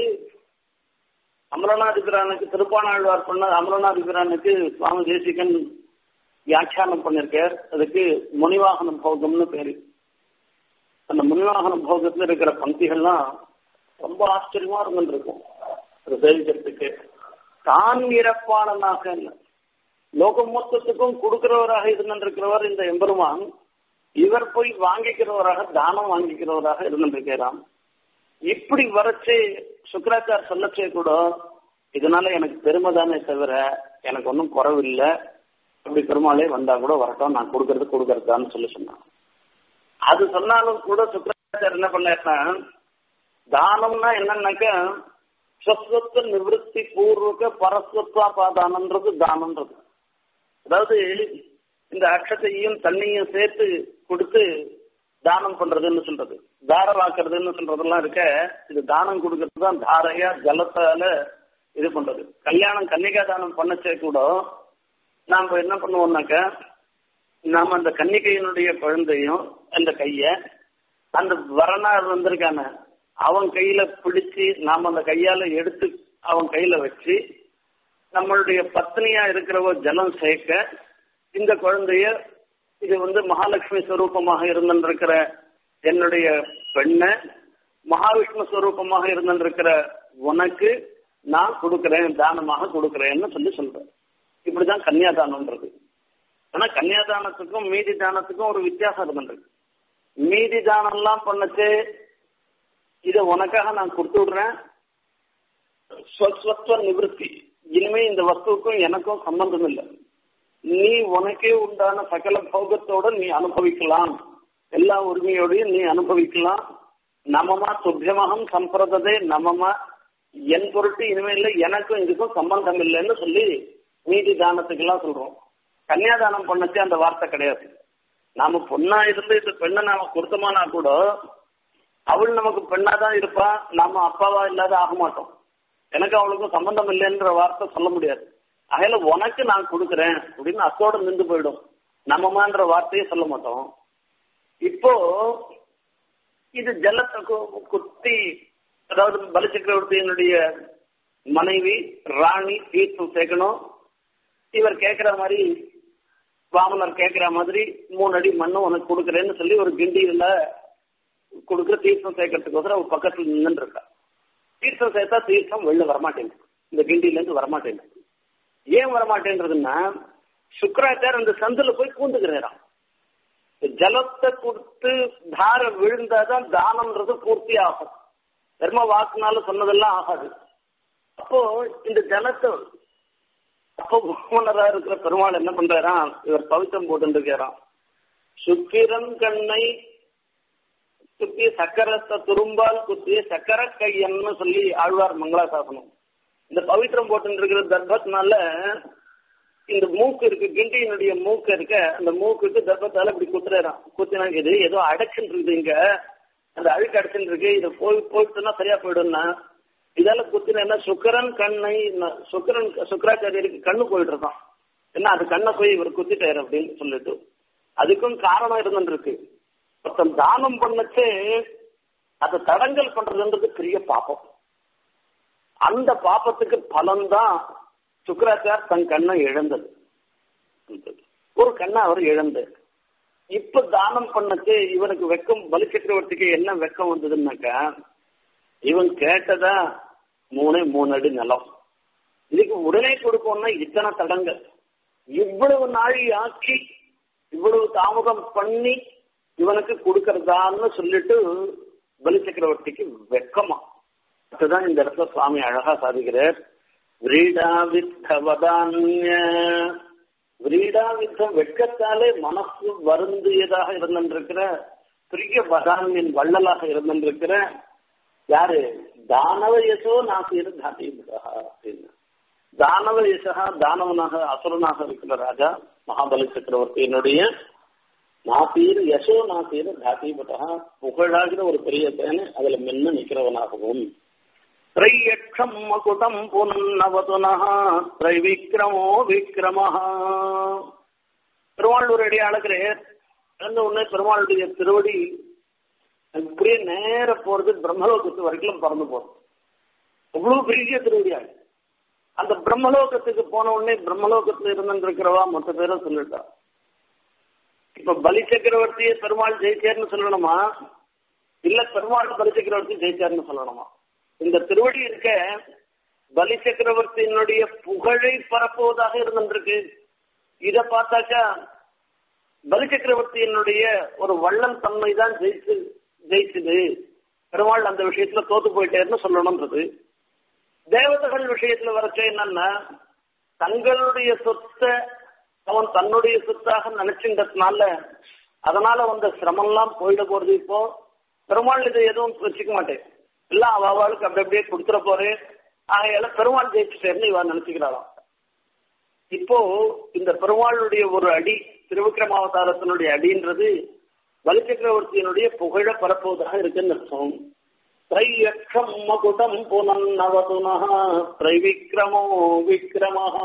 அமரநாதிபிரானுக்கு திருப்பானாழ்வார் பண்ண அமரநாதிபிரானுக்கு சுவாமி தேசிகன் வியாக்கியானம் பண்ணிருக்கார் அதுக்கு முனிவாகன போகம்னு பேரு அந்த முனிவாகன போகத்துல இருக்கிற பந்திகள்லாம் ரொம்ப ஆச்சரியமா இருந்துருக்கும் அது சேவிக்கிறதுக்கு தான் இறப்பாளனாக லோகம் மொத்தத்துக்கும் கொடுக்கிறவராக இருந்திருக்கிறவர் இந்த எம்பெருமான் இவர் போய் வாங்கிக்கிறவராக தானம் வாங்கிக்கிறவராக இருந்திருக்கிறான் இப்படி வரச்சு சுக்கராச்சார் சொல்லச்சே கூட இதனால எனக்கு பெருமை தானே தவிர எனக்கு ஒன்றும் குறவில்லை அப்படி பெருமாளே வந்தா கூட வரட்டும் நான் கொடுக்கறது கொடுக்கறதான்னு சொல்லி சொன்னான் அது சொன்னாலும் கூட சுக்கராச்சார் என்ன பண்ணா தானம்னா என்னன்னாக்க ஸ்வஸ்வத்த நிவத்தி பூர்வக பரஸ்வத்வாபாதானன்றது தானம்ன்றது அதாவது இந்த அக்ஷத்தையும் தண்ணியும் சேர்த்து கொடுத்து தானம் பண்றதுன்னு சொல்றது தாரவாக்குறதுன்னு சொல்றதெல்லாம் இருக்க இது தானம் கொடுக்கறது தான் தாரையா ஜலத்தால இது பண்றது கல்யாணம் கன்னிகா தானம் பண்ணச்சே கூட நாம என்ன பண்ணுவோம்னாக்க நாம அந்த கன்னிகையினுடைய குழந்தையும் அந்த கைய அந்த வரனார் வந்திருக்கான அவன் கையில பிடிச்சு நாம அந்த கையால எடுத்து அவன் கையில வச்சு நம்மளுடைய பத்னியா இருக்கிறவோ ஜலம் சேர்க்க இந்த குழந்தைய இது வந்து மகாலட்சுமி ஸ்வரூபமாக இருந்திருக்கிற என்னுடைய பெண்ணை மகாவிஷ்ணு ஸ்வரூபமாக இருந்திருக்கிற உனக்கு நான் கொடுக்கிறேன் தானமாக கொடுக்கிறேன்னு சொல்லி சொல்றேன் இப்படிதான் கன்னியாதானம்ன்றது ஆனா கன்னியாதானத்துக்கும் மீதி தானத்துக்கும் ஒரு வித்தியாசம் இருந்துருக்கு மீதி தானம் எல்லாம் பண்ணச்சு இதை உனக்காக நான் கொடுத்து விடுறேன் ஸ்வஸ்வத்வ நிவர்த்தி இனிமே இந்த வஸ்துவுக்கும் எனக்கும் சம்பந்தம் இல்லை நீ உனக்கே உண்டான சகல போகத்தோட நீ அனுபவிக்கலாம் எல்லா உரிமையோடையும் நீ அனுபவிக்கலாம் நமமா துப்பியமகம் சம்பிரததே நமமா என் பொருட்டு இனிமே இல்லை எனக்கும் இதுக்கும் சம்பந்தம் இல்லைன்னு சொல்லி மீதி தானத்துக்கு எல்லாம் சொல்றோம் கன்னியாதானம் பண்ணச்சு அந்த வார்த்தை கிடையாது நாம பொண்ணா இருந்து இந்த பெண்ணை நாம கொடுத்தோமானா கூட அவள் நமக்கு பெண்ணா தான் இருப்பா நாம அப்பாவா இல்லாத ஆக மாட்டோம் எனக்கு அவளுக்கும் சம்பந்தம் இல்லைன்ற வார்த்தை சொல்ல முடியாது அகையில உனக்கு நான் கொடுக்குறேன் அப்படின்னு அத்தோட நின்று போயிடும் நம்மமான்ற வார்த்தையே சொல்ல மாட்டோம் இப்போ இது ஜலத்தை குத்தி அதாவது பலிச்சக்கரவர்த்தியினுடைய மனைவி ராணி தீர்த்தம் சேர்க்கணும் இவர் கேட்கிற மாதிரி வாமனர் கேட்கிற மாதிரி மூணு அடி மண்ணும் உனக்கு கொடுக்குறேன்னு சொல்லி ஒரு கிண்டியில கொடுக்குற தீர்த்தம் சேர்க்கறதுக்கோசரம் ஒரு பக்கத்துல நின்று இருக்கா தீர்த்தம் சேர்த்தா தீர்த்தம் வெளில வரமாட்டேங்குது இந்த கிண்டில இருந்து வரமாட்டேங்குது ஏன் வரமாட்டேன்றதுன்னா சுக்கராச்சார் அந்த சந்தில போய் பூந்துக்கிறாராம் ஜலத்தை கொடுத்து தார விழுந்தாதான் தானம்ன்றது பூர்த்தி ஆகும் தர்ம வாக்குனால சொன்னதெல்லாம் ஆகாது அப்போ இந்த ஜலத்தை அப்போ பூமனரா இருக்கிற பெருமாள் என்ன பண்றாராம் இவர் பவித்திரம் போட்டு இருக்காராம் சுக்கிரன் கண்ணை குத்திய சக்கரத்தை துரும்பால் குத்திய சக்கர கையன்னு சொல்லி ஆழ்வார் மங்களாசாசனம் இந்த பவித்திரம் போட்டு இருக்கிற தர்பத்தினால இந்த மூக்கு இருக்கு கிண்டியினுடைய மூக்கு இருக்க அந்த மூக்குக்கு தர்பத்தால இப்படி குத்துறாராம் குத்தினா இது ஏதோ அடைச்சுட்டு இருக்குது இங்க அந்த அழுக்கு அடைச்சுட்டு இருக்கு இது போய் போயிட்டுனா சரியா போயிடும்னா இதால குத்தினா சுக்கரன் கண்ணை சுக்கரன் சுக்கராச்சாரியருக்கு கண்ணு போயிட்டு இருக்கான் என்ன அது கண்ணை போய் இவர் குத்திட்டாரு அப்படின்னு சொல்லிட்டு அதுக்கும் காரணம் இருந்துருக்கு ஒருத்தன் தானம் பண்ணச்சு அதை தடங்கல் பண்றதுன்றது பெரிய பாப்பம் அந்த பாப்பத்துக்கு பலன்தான் சுக்கராச்சார் தன் கண்ணை இழந்தது ஒரு கண்ணை அவர் இழந்தார் இப்ப தானம் பண்ணச்சு இவனுக்கு வெக்கம் பலி சக்கரவர்த்திக்கு என்ன வெக்கம் வந்ததுன்னாக்கா இவன் கேட்டதா மூணே மூணு அடி நிலம் இதுக்கு உடனே கொடுக்கணும்னா இத்தனை தடங்கள் இவ்வளவு நாழி ஆக்கி இவ்வளவு தாமதம் பண்ணி இவனுக்கு கொடுக்கறதான்னு சொல்லிட்டு பலி சக்கரவர்த்திக்கு வெக்கமா அதுதான் இந்த இடத்துல சுவாமி அழகா சாதிக்கிறார் விரீடாவித்தவதான்ய விரீடாவித்தம் வெட்கத்தாலே மனசு வருந்தியதாக இருந்திருக்கிற பெரிய வதான்யின் வள்ளலாக இருந்திருக்கிற யாரு தானவ யசோ நாசீர் தாத்தீபுரா அப்படின்னு தானவ யசகா தானவனாக அசுரனாக இருக்கிற ராஜா மகாபலி சக்கரவர்த்தியினுடைய நாசீர் யசோ நாசீர் தாத்தீபுரா புகழாகிற ஒரு பெரிய பேனை அதுல மென்னு நிக்கிறவனாகவும் त्रय्यक्षम् मकुटम् पुनवतुनः त्रैविक्रमो விக்ரமஹ பெருமாள் அடியாளுக்கிறேன் அந்த உடனே பெருமாளுடைய திருவடி இப்படியே நேர போறது பிரம்மலோகத்து வரைக்கும் பறந்து போறது அவ்வளவு பெரிய திருவடியாள் அந்த பிரம்மலோகத்துக்கு போன உடனே பிரம்மலோகத்துல இருந்துருக்கிறவா மொத்த பேரும் சொல்லிட்டா இப்ப பலி சக்கரவர்த்தியை பெருமாள் ஜெயிச்சார்னு சொல்லணுமா இல்ல பெருமாள் பலி சக்கரவர்த்தி ஜெயிச்சார்னு சொல்லணுமா இந்த திருவடி இருக்க பலி சக்கரவர்த்தியினுடைய புகழை பரப்புவதாக இருந்திருக்கு இத பார்த்தாக்கா பலி சக்கரவர்த்தியினுடைய ஒரு வள்ளல் தன்மை தான் ஜெயிச்சு ஜெயிச்சுது பெருமாள் அந்த விஷயத்துல தோத்து போயிட்டேன்னு சொல்லணும்ன்றது தேவதைகள் விஷயத்துல வரச்ச என்னன்னா தங்களுடைய சொத்தை அவன் தன்னுடைய சொத்தாக நினைச்சுன்றதுனால அதனால வந்த சிரமம்லாம் போயிட போறது இப்போ பெருமாள் இதை எதுவும் வச்சுக்க மாட்டேன் எல்லாம் அவளுக்கு அப்படி அப்படியே கொடுத்துட போறேன் ஆகையால பெருமாள் ஜெயிச்சுட்டேன்னு இவன் நினைச்சுக்கிறாளாம் இப்போ இந்த பெருமாளுடைய ஒரு அடி திருவிக்ரமாவதாரத்தினுடைய அடின்றது பலி சக்கரவர்த்தியினுடைய புகழ பரப்புவதாக இருக்குன்னு அர்த்தம் திரையக்ஷம் மகுடம் புனன்னவதுனா திரைவிக்ரமோ விக்ரமஹா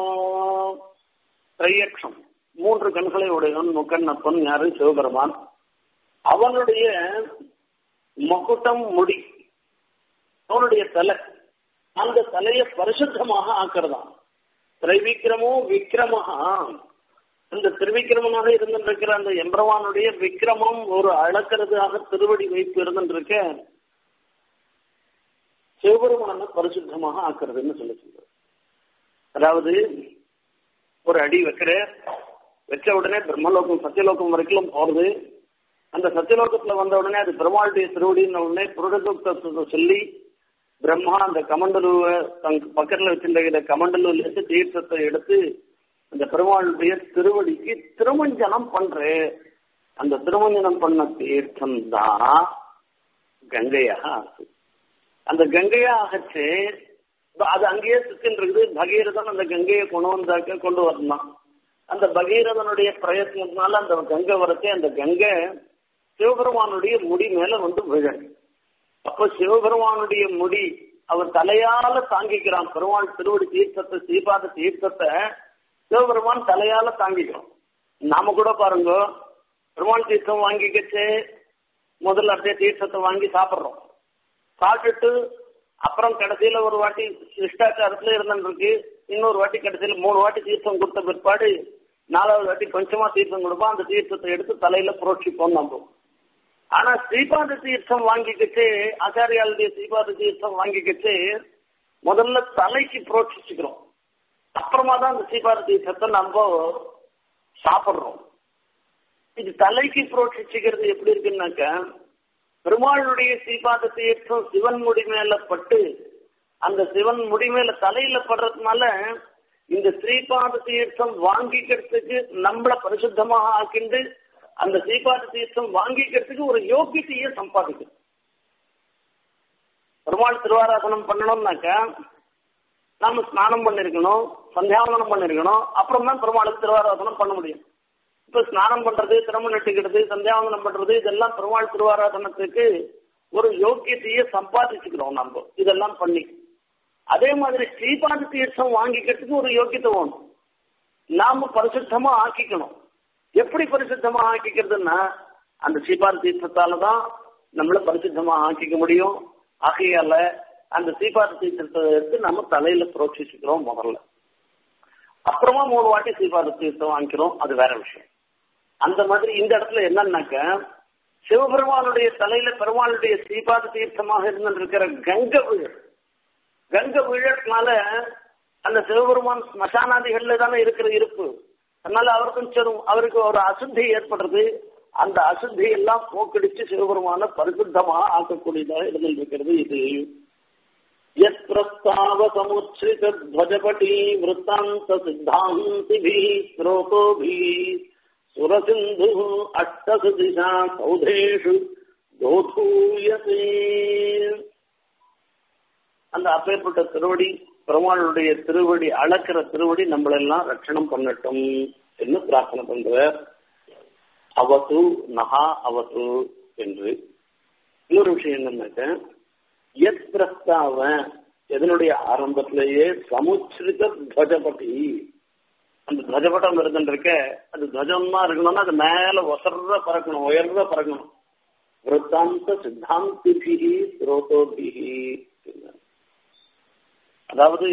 திரையக்ஷம் மூன்று கண்களை உடையவன் முக்கண்ணப்பன் யாரு சிவபெருமான் அவனுடைய மகுட்டம் முடி அவனுடைய தலை அந்த தலையை பரிசுத்தமாக ஆக்கிறதாம் திரைவிக்கிரமோ விக்ரமஹா அந்த திருவிக்கிரமனாக இருந்திருக்கிற அந்த எம்பரவானுடைய விக்கிரமம் ஒரு அளக்கிறதுக்காக திருவடி வைப்பு இருந்திருக்க சிவபெருமான பரிசுத்தமாக ஆக்குறதுன்னு சொல்லி சொல்றாரு அதாவது ஒரு அடி வைக்கிற வச்ச உடனே பிரம்மலோகம் சத்தியலோகம் வரைக்கும் போறது அந்த சத்தியலோகத்துல வந்த உடனே அது பெருமாளுடைய திருவடின உடனே புருடத்தை சொல்லி பிரம்மா அந்த கமண்டலுவை தன் பக்கத்துல வச்சிருந்த கமண்டலுல இருந்து தீர்த்தத்தை எடுத்து அந்த பெருமாளுடைய திருவடிக்கு திருமஞ்சனம் பண்றேன் அந்த திருமஞ்சனம் பண்ண தீர்த்தம் தான் கங்கையாக ஆகுது அந்த கங்கையா ஆகச்சு அது அங்கேயே சுத்தின் இருக்குது பகீரதன் அந்த கங்கையை கொண்டு வந்தாக்க கொண்டு வரலாம் அந்த பகீரதனுடைய பிரயத்னத்தினால அந்த கங்கை வரச்சே அந்த கங்கை சிவபெருமானுடைய முடி மேல வந்து விழ அப்போ சிவபெருமானுடைய முடி அவர் தலையால தாங்கிக்கிறான் பெருமாள் திருவடி தீர்த்தத்தை சீபாத தீர்த்தத்தை சிவபெருமான் தலையால தாங்கிக்கிறோம் நாம கூட பாருங்க பெருமாள் தீர்த்தம் வாங்கிக்கச்சு முதல்ல அப்படியே தீர்த்தத்தை வாங்கி சாப்பிட்றோம் சாப்பிட்டுட்டு அப்புறம் கடைசியில ஒரு வாட்டி சிஷ்டாச்சாரத்துல இருந்துருக்கு இன்னொரு வாட்டி கடைசியில மூணு வாட்டி தீர்த்தம் கொடுத்த பிற்பாடு நாலாவது வாட்டி கொஞ்சமா தீர்த்தம் கொடுப்போம் அந்த தீர்த்தத்தை எடுத்து தலையில புரோட்சிப்போம் நம்ம ஆனா ஸ்ரீபாத தீர்த்தம் வாங்கிக்கிட்டு ஆச்சாரியாளுடைய ஸ்ரீபாத தீர்த்தம் வாங்கிக்கிட்டு முதல்ல தலைக்கு புரோட்சிச்சுக்கிறோம் அப்புறமா தான் அந்த ஸ்ரீபாத தீர்த்தத்தை நம்ம சாப்பிடுறோம் இது தலைக்கு புரோட்சிச்சுக்கிறது எப்படி இருக்குன்னாக்க பெருமாளுடைய ஸ்ரீபாத தீர்த்தம் சிவன் முடி மேல பட்டு அந்த சிவன் முடி மேல தலையில படுறதுனால இந்த ஸ்ரீபாத தீர்த்தம் வாங்கிக்கிறதுக்கு நம்மள பரிசுத்தமாக ஆக்கிண்டு அந்த ஸ்ரீபாத தீர்த்தம் வாங்கிக்கிறதுக்கு ஒரு யோகியத்தையே சம்பாதிக்கும் பெருமாள் திருவாராசனம் பண்ணணும்னாக்க நாம ஸ்நானம் பண்ணிருக்கணும் சந்தியாவனம் பண்ணிருக்கணும் அப்புறம் தான் பெருமாளுக்கு திருவாராசனம் பண்ண முடியும் இப்ப ஸ்நானம் பண்றது திறமம் நட்டுக்கிறது சந்தியாவந்தனம் பண்றது இதெல்லாம் பெருமாள் திருவாராதனத்துக்கு ஒரு யோக்கியத்தையே சம்பாதிச்சுக்கிறோம் நம்ம இதெல்லாம் பண்ணி அதே மாதிரி ஸ்ரீபாத தீர்த்தம் வாங்கிக்கிறதுக்கு ஒரு யோக்கியத்தை வேணும் நாம பரிசுத்தமா ஆக்கிக்கணும் எப்படி பரிசுத்தமா ஆக்கிக்கிறதுன்னா அந்த ஸ்ரீபாத தீர்த்தத்தால தான் நம்மள பரிசுத்தமா ஆக்கிக்க முடியும் ஆகையால அந்த ஸ்ரீபாத தீர்த்தத்தை எடுத்து நம்ம தலையில புரோட்சிச்சுக்கிறோம் முதல்ல அப்புறமா மூணு வாட்டி ஸ்ரீபாத தீர்த்தம் வாங்கிக்கிறோம் அது வேற விஷயம் அந்த மாதிரி இந்த இடத்துல என்னன்னாக்க சிவபெருமானுடைய தலையில பெருமாளுடைய ஸ்ரீபாத தீர்த்தமாக இருந்திருக்கிற கங்க விழல் கங்க விழறதுனால அந்த சிவபெருமான் ஸ்மசானாதிகள்ல தானே இருக்கிற இருப்பு அதனால அவர் கொஞ்சம் அவருக்கு ஒரு அசுத்தி ஏற்படுறது அந்த அசுத்தி எல்லாம் போக்கடிச்சு சிவபெருமான பரிசுத்தமாக ஆக்கக்கூடியதாக இருந்திருக்கிறது இது यत् प्रस्ताव समुच्छ्रित ध्वजपटी वृत्तान्त सिद्धान्तिभिः स्रोतोभिः सुरसिन्धुः अष्टसु दिशा सौधेषु दोधूयते அந்த அப்பேற்பட்ட திருவடி பெருமாளுடைய திருவடி அளக்கிற திருவடி நம்மளெல்லாம் ரட்சணம் பண்ணட்டும் என்று பிரார்த்தனை பண்றார் அவத்து நகா அவத்து என்று இன்னொரு விஷயம் என்னன்னாக்க எத் பிரஸ்தாவ எதனுடைய ஆரம்பத்திலேயே சமுச்சிரித துவஜபதி அந்த துவஜபட்டம் இருந்துருக்க அது துவஜமா இருக்கணும்னா அது மேல ஒசர்ற பறக்கணும் உயர்ற பறக்கணும் விருத்தாந்த சித்தாந்திபிகி ஸ்ரோதோபிகி அதாவது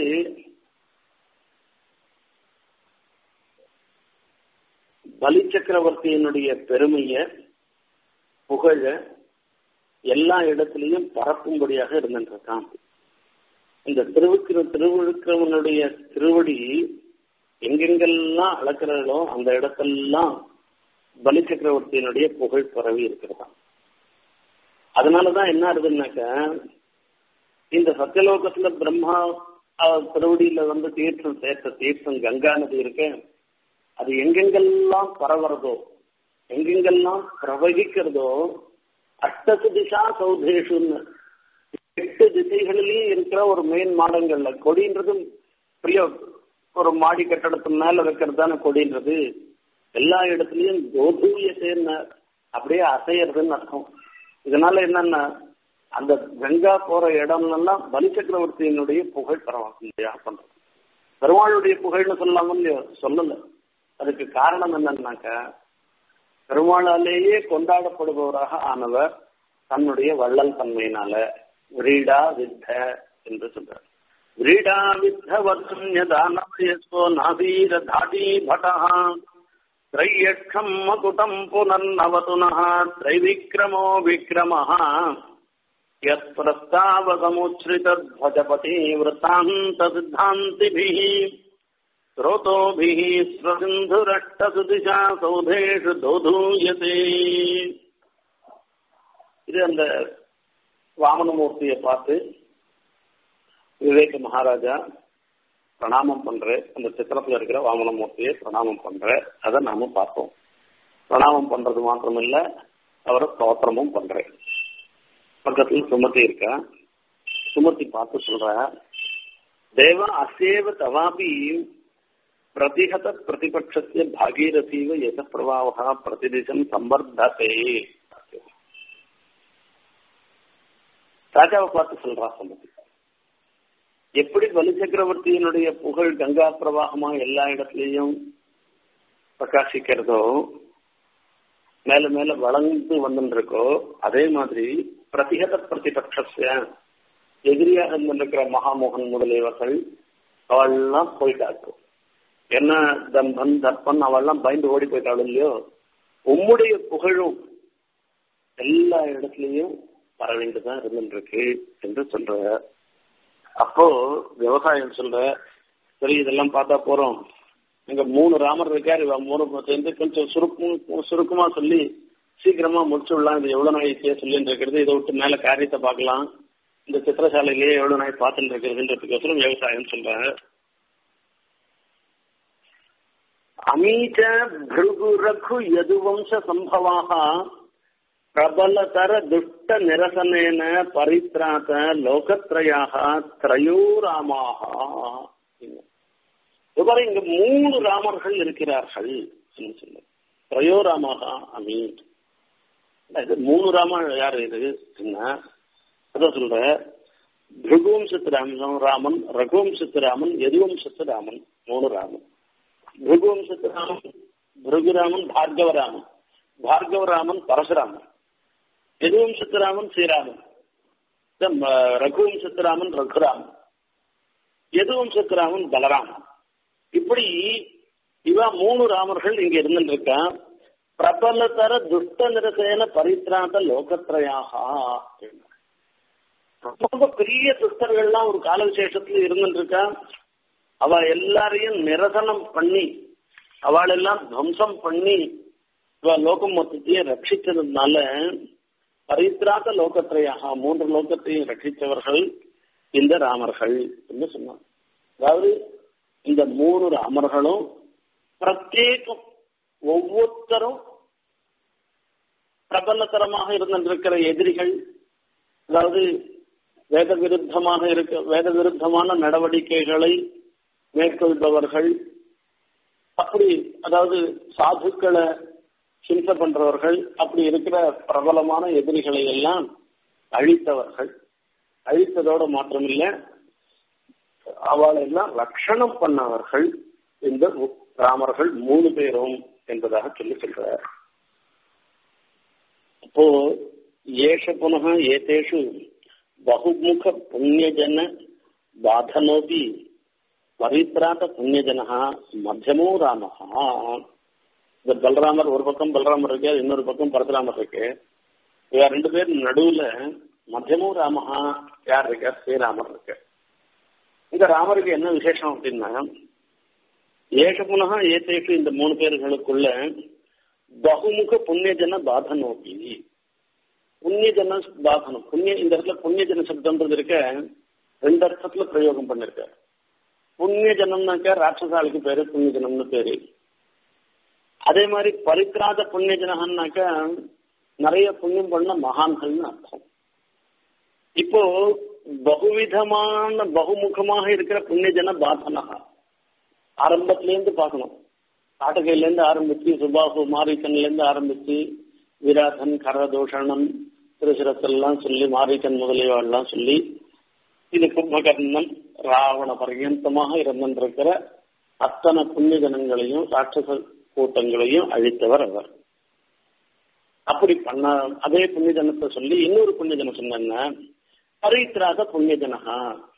பலி சக்கரவர்த்தியினுடைய பெருமைய புகழ எல்லா இடத்திலையும் பரப்பும்படியாக இருந்திருக்கான் இந்த திருவிக்கிர திருவிழுக்கிறவனுடைய திருவடி எங்கெங்கெல்லாம் அளக்கிறார்களோ அந்த இடத்தெல்லாம் பலி சக்கரவர்த்தியினுடைய புகழ் பரவி இருக்கிறதா அதனாலதான் என்ன ஆகுதுன்னாக்க இந்த சத்தியலோகத்துல பிரம்மா திருவடியில வந்து தீர்த்தம் சேர்த்த தீர்த்தம் கங்கா நதி இருக்க அது எங்கெங்கெல்லாம் பரவுறதோ எங்கெங்கெல்லாம் பிரவகிக்கிறதோ அஷ்டசு திசா சௌதேஷுன்னு எட்டு திசைகளிலையும் இருக்கிற ஒரு மெயின் மாடங்கள்ல கொடின்றது பெரிய ஒரு மாடி கட்டடத்து மேல வைக்கிறதான கொடின்றது எல்லா இடத்துலயும் கோதூயத்தேன்னு அப்படியே அசையறதுன்னு அர்த்தம் இதனால என்னன்னா அந்த கங்கா போற இடம்லாம் பலி சக்கரவர்த்தியினுடைய புகழ் பரவாயில்லையா பண்றது பெருமாளுடைய புகழ்னு சொல்லலாமோ இல்லையோ சொல்லல அதுக்கு காரணம் என்னன்னாக்கா பெருமாளாலேயே கொண்டாடப்படுபவராக ஆனவர் தன்னுடைய வள்ளல் தன்மையினால விரீடா வித்த என்று சொல்றார் व्रीडाविद्धवर्षण्यदानवयस्को नासीरधाटी भटः त्रय्यक्षम् मकुटम् पुनर्नवतु नः त्रैविक्रमो विक्रमः यत्प्रस्तावसमुच्छ्रितध्वजपति वृत्तान्तसिद्धान्तिभिः स्रोतोभिः स्वसिन्धुरष्टसुदिशा सौधेषु दोधूयते இது அந்த வாமனமூர்த்தியை பார்த்து விவேக மகாராஜா பிரணாமம் பண்ற அந்த சித்திரத்துல இருக்கிற வாமனமூர்த்தியை பிரணாமம் பண்ற அதை நாம பார்த்தோம் பிரணாமம் பண்றது மாத்திரமில்ல அவரை ஸ்தோத்திரமும் பண்றேன் பக்கத்துல சுமதி இருக்கா சுமதி பார்த்து சொல்ற தேவ அசேவ தவாபி பிரதிகத பிரதிபட்சத்திய பாகீரதீவ எத பிரபாவ பிரதிதிசம் சம்பர்ததே ராஜாவை பார்த்து சொல்றா சுமதி எப்படி பலி சக்கரவர்த்தியினுடைய புகழ் கங்கா பிரவாகமா எல்லா இடத்துலயும் பிரகாசிக்கிறதோ மேல மேல வளர்ந்து வந்துருக்கோ அதே மாதிரி பிரதிகத பிரதிபட்ச எதிரியாக இருந்திருக்கிற மகாமோகன் முதலியவர்கள் அவள்லாம் போயிட்டாக்கும் என்ன தம்பன் தர்ப்பன் அவள்லாம் பயந்து ஓடி போயிட்டாள் இல்லையோ உம்முடைய புகழும் எல்லா இடத்துலயும் பரவிண்டுதான் இருந்துருக்கு என்று சொல்ற அப்போ விவசாயம் சொல்ற சரி இதெல்லாம் பார்த்தா போறோம் இங்க மூணு ராமர் இருக்காரு இவ மூணு சேர்ந்து கொஞ்சம் சுருக்கும் சுருக்கமா சொல்லி சீக்கிரமா முடிச்சு விடலாம் இது எவ்வளவு நாள் சொல்லிட்டு இருக்கிறது இதை விட்டு மேல காரியத்தை பார்க்கலாம் இந்த சித்திரசாலையிலேயே எவ்வளவு நாள் பார்த்துட்டு இருக்கிறதுன்றதுக்கோசரம் விவசாயம் சொல்றாங்க அமீச்ச பிருகு ரகு யதுவம்ச சம்பவாக பிரபலதர துஷ்ட நிரசனேன பரித்ராத லோகத்ரயாக திரையோ ராமாக இதுவரை இங்க மூணு ராமர்கள் இருக்கிறார்கள் சொல்ல திரையோ ராமாக அமீ இது மூணு ராம யார் இது என்ன அதான் சொல்ற பிருகுவம்சத்து ராமன் ராமன் ரகுவம்சத்து ராமன் எதுவம்சத்து ராமன் மூணு ராமன் பிருகுவம்சத்து ராமன் பிருகுராமன் பார்கவராமன் பார்கவராமன் பரசுராமன் எதுவம்சத்துராமன் ஸ்ரீராமன் ரகுவம்சத்துராமன் ரகுராமன் எதுவம்சத்துராமன் பலராமன் இப்படி இவ மூணு ராமர்கள் இங்க இருந்துருக்கா பிரபலதர துஷ்ட நிரசேன பரித்ராந்த லோகத்ரயாக ரொம்ப பெரிய துஷ்டர்கள்லாம் ஒரு கால விசேஷத்துல இருந்துருக்கா அவ எல்லாரையும் நிரசனம் பண்ணி அவளெல்லாம் துவம்சம் பண்ணி இவ லோகம் மொத்தத்தையும் ரட்சித்ததுனால பரித்ராத லோகத்திரையாக மூன்று லோகத்தையும் ரட்சித்தவர்கள் இந்த ராமர்கள் என்று சொன்னார் அதாவது இந்த மூணு ராமர்களும் பிரத்யேகம் ஒவ்வொருத்தரும் பிரபலத்தரமாக இருந்திருக்கிற எதிரிகள் அதாவது வேத விருத்தமாக இருக்க வேத விருத்தமான நடவடிக்கைகளை மேற்கொள்பவர்கள் அப்படி அதாவது சாதுக்களை ஹிம்சை பண்றவர்கள் அப்படி இருக்கிற பிரபலமான எதிரிகளை எல்லாம் அழித்தவர்கள் அழித்ததோட மாத்திரமில்ல அவளை எல்லாம் ரட்சணம் பண்ணவர்கள் இந்த ராமர்கள் மூணு பேரும் என்பதாக சொல்லி சொல்றார் அப்போ ஏஷ புனக ஏதேஷு பகுமுக புண்ணியஜன பாதனோபி பரித்ராத புண்ணியஜனா மத்தியமோ ராமஹா இந்த பலராமர் ஒரு பக்கம் பலராமர் இருக்கு இன்னொரு பக்கம் பரசுராமர் இருக்கு இவ ரெண்டு பேர் நடுவுல மத்தியமோ ராமஹா யார் இருக்க ஸ்ரீராமர் இருக்கு இந்த ராமருக்கு என்ன விசேஷம் அப்படின்னா ஏஷ புனகா ஏத்தேஷு இந்த மூணு பேர்களுக்குள்ள பகுமுக புண்ணியஜன பாதனோபி புண்ணியஜன பாதனம் புண்ணிய இந்த இடத்துல புண்ணியஜன சப்தம்ன்றது இருக்க ரெண்டு அர்த்தத்துல பிரயோகம் பண்ணிருக்க புண்ணியஜனம்னாக்க ராட்சசாலிக்கு பேரு புண்ணியஜனம்னு பேரு அதே மாதிரி பரித்ராத புண்ணிய ஜனகன்னாக்க நிறைய புண்ணியம் பண்ண மகான்கள்னு அர்த்தம் இப்போ பகுவிதமான பகுமுகமாக இருக்கிற புண்ணிய ஜன பாதனகா ஆரம்பத்திலேருந்து பார்க்கணும் காட்டகையிலேருந்து ஆரம்பிச்சு சுபாசு மாரீசன்லேருந்து ஆரம்பிச்சு விராசன் கரதூஷணன் திருசிரத்தெல்லாம் சொல்லி மாரீசன் முதலியவாள்லாம் சொல்லி இது கும்பகர்ணன் ராவண பர்யந்தமாக இருந்திருக்கிற அத்தனை புண்ணிய ஜனங்களையும் ராட்சச கூட்டங்களையும் அழித்தவர் அவர் அப்படி பண்ண அதே புண்ணிய ஜனத்தை சொல்லி இன்னொரு புண்ணிய ஜனம் சொன்ன பரித்ராக புண்ணிய ஜனகா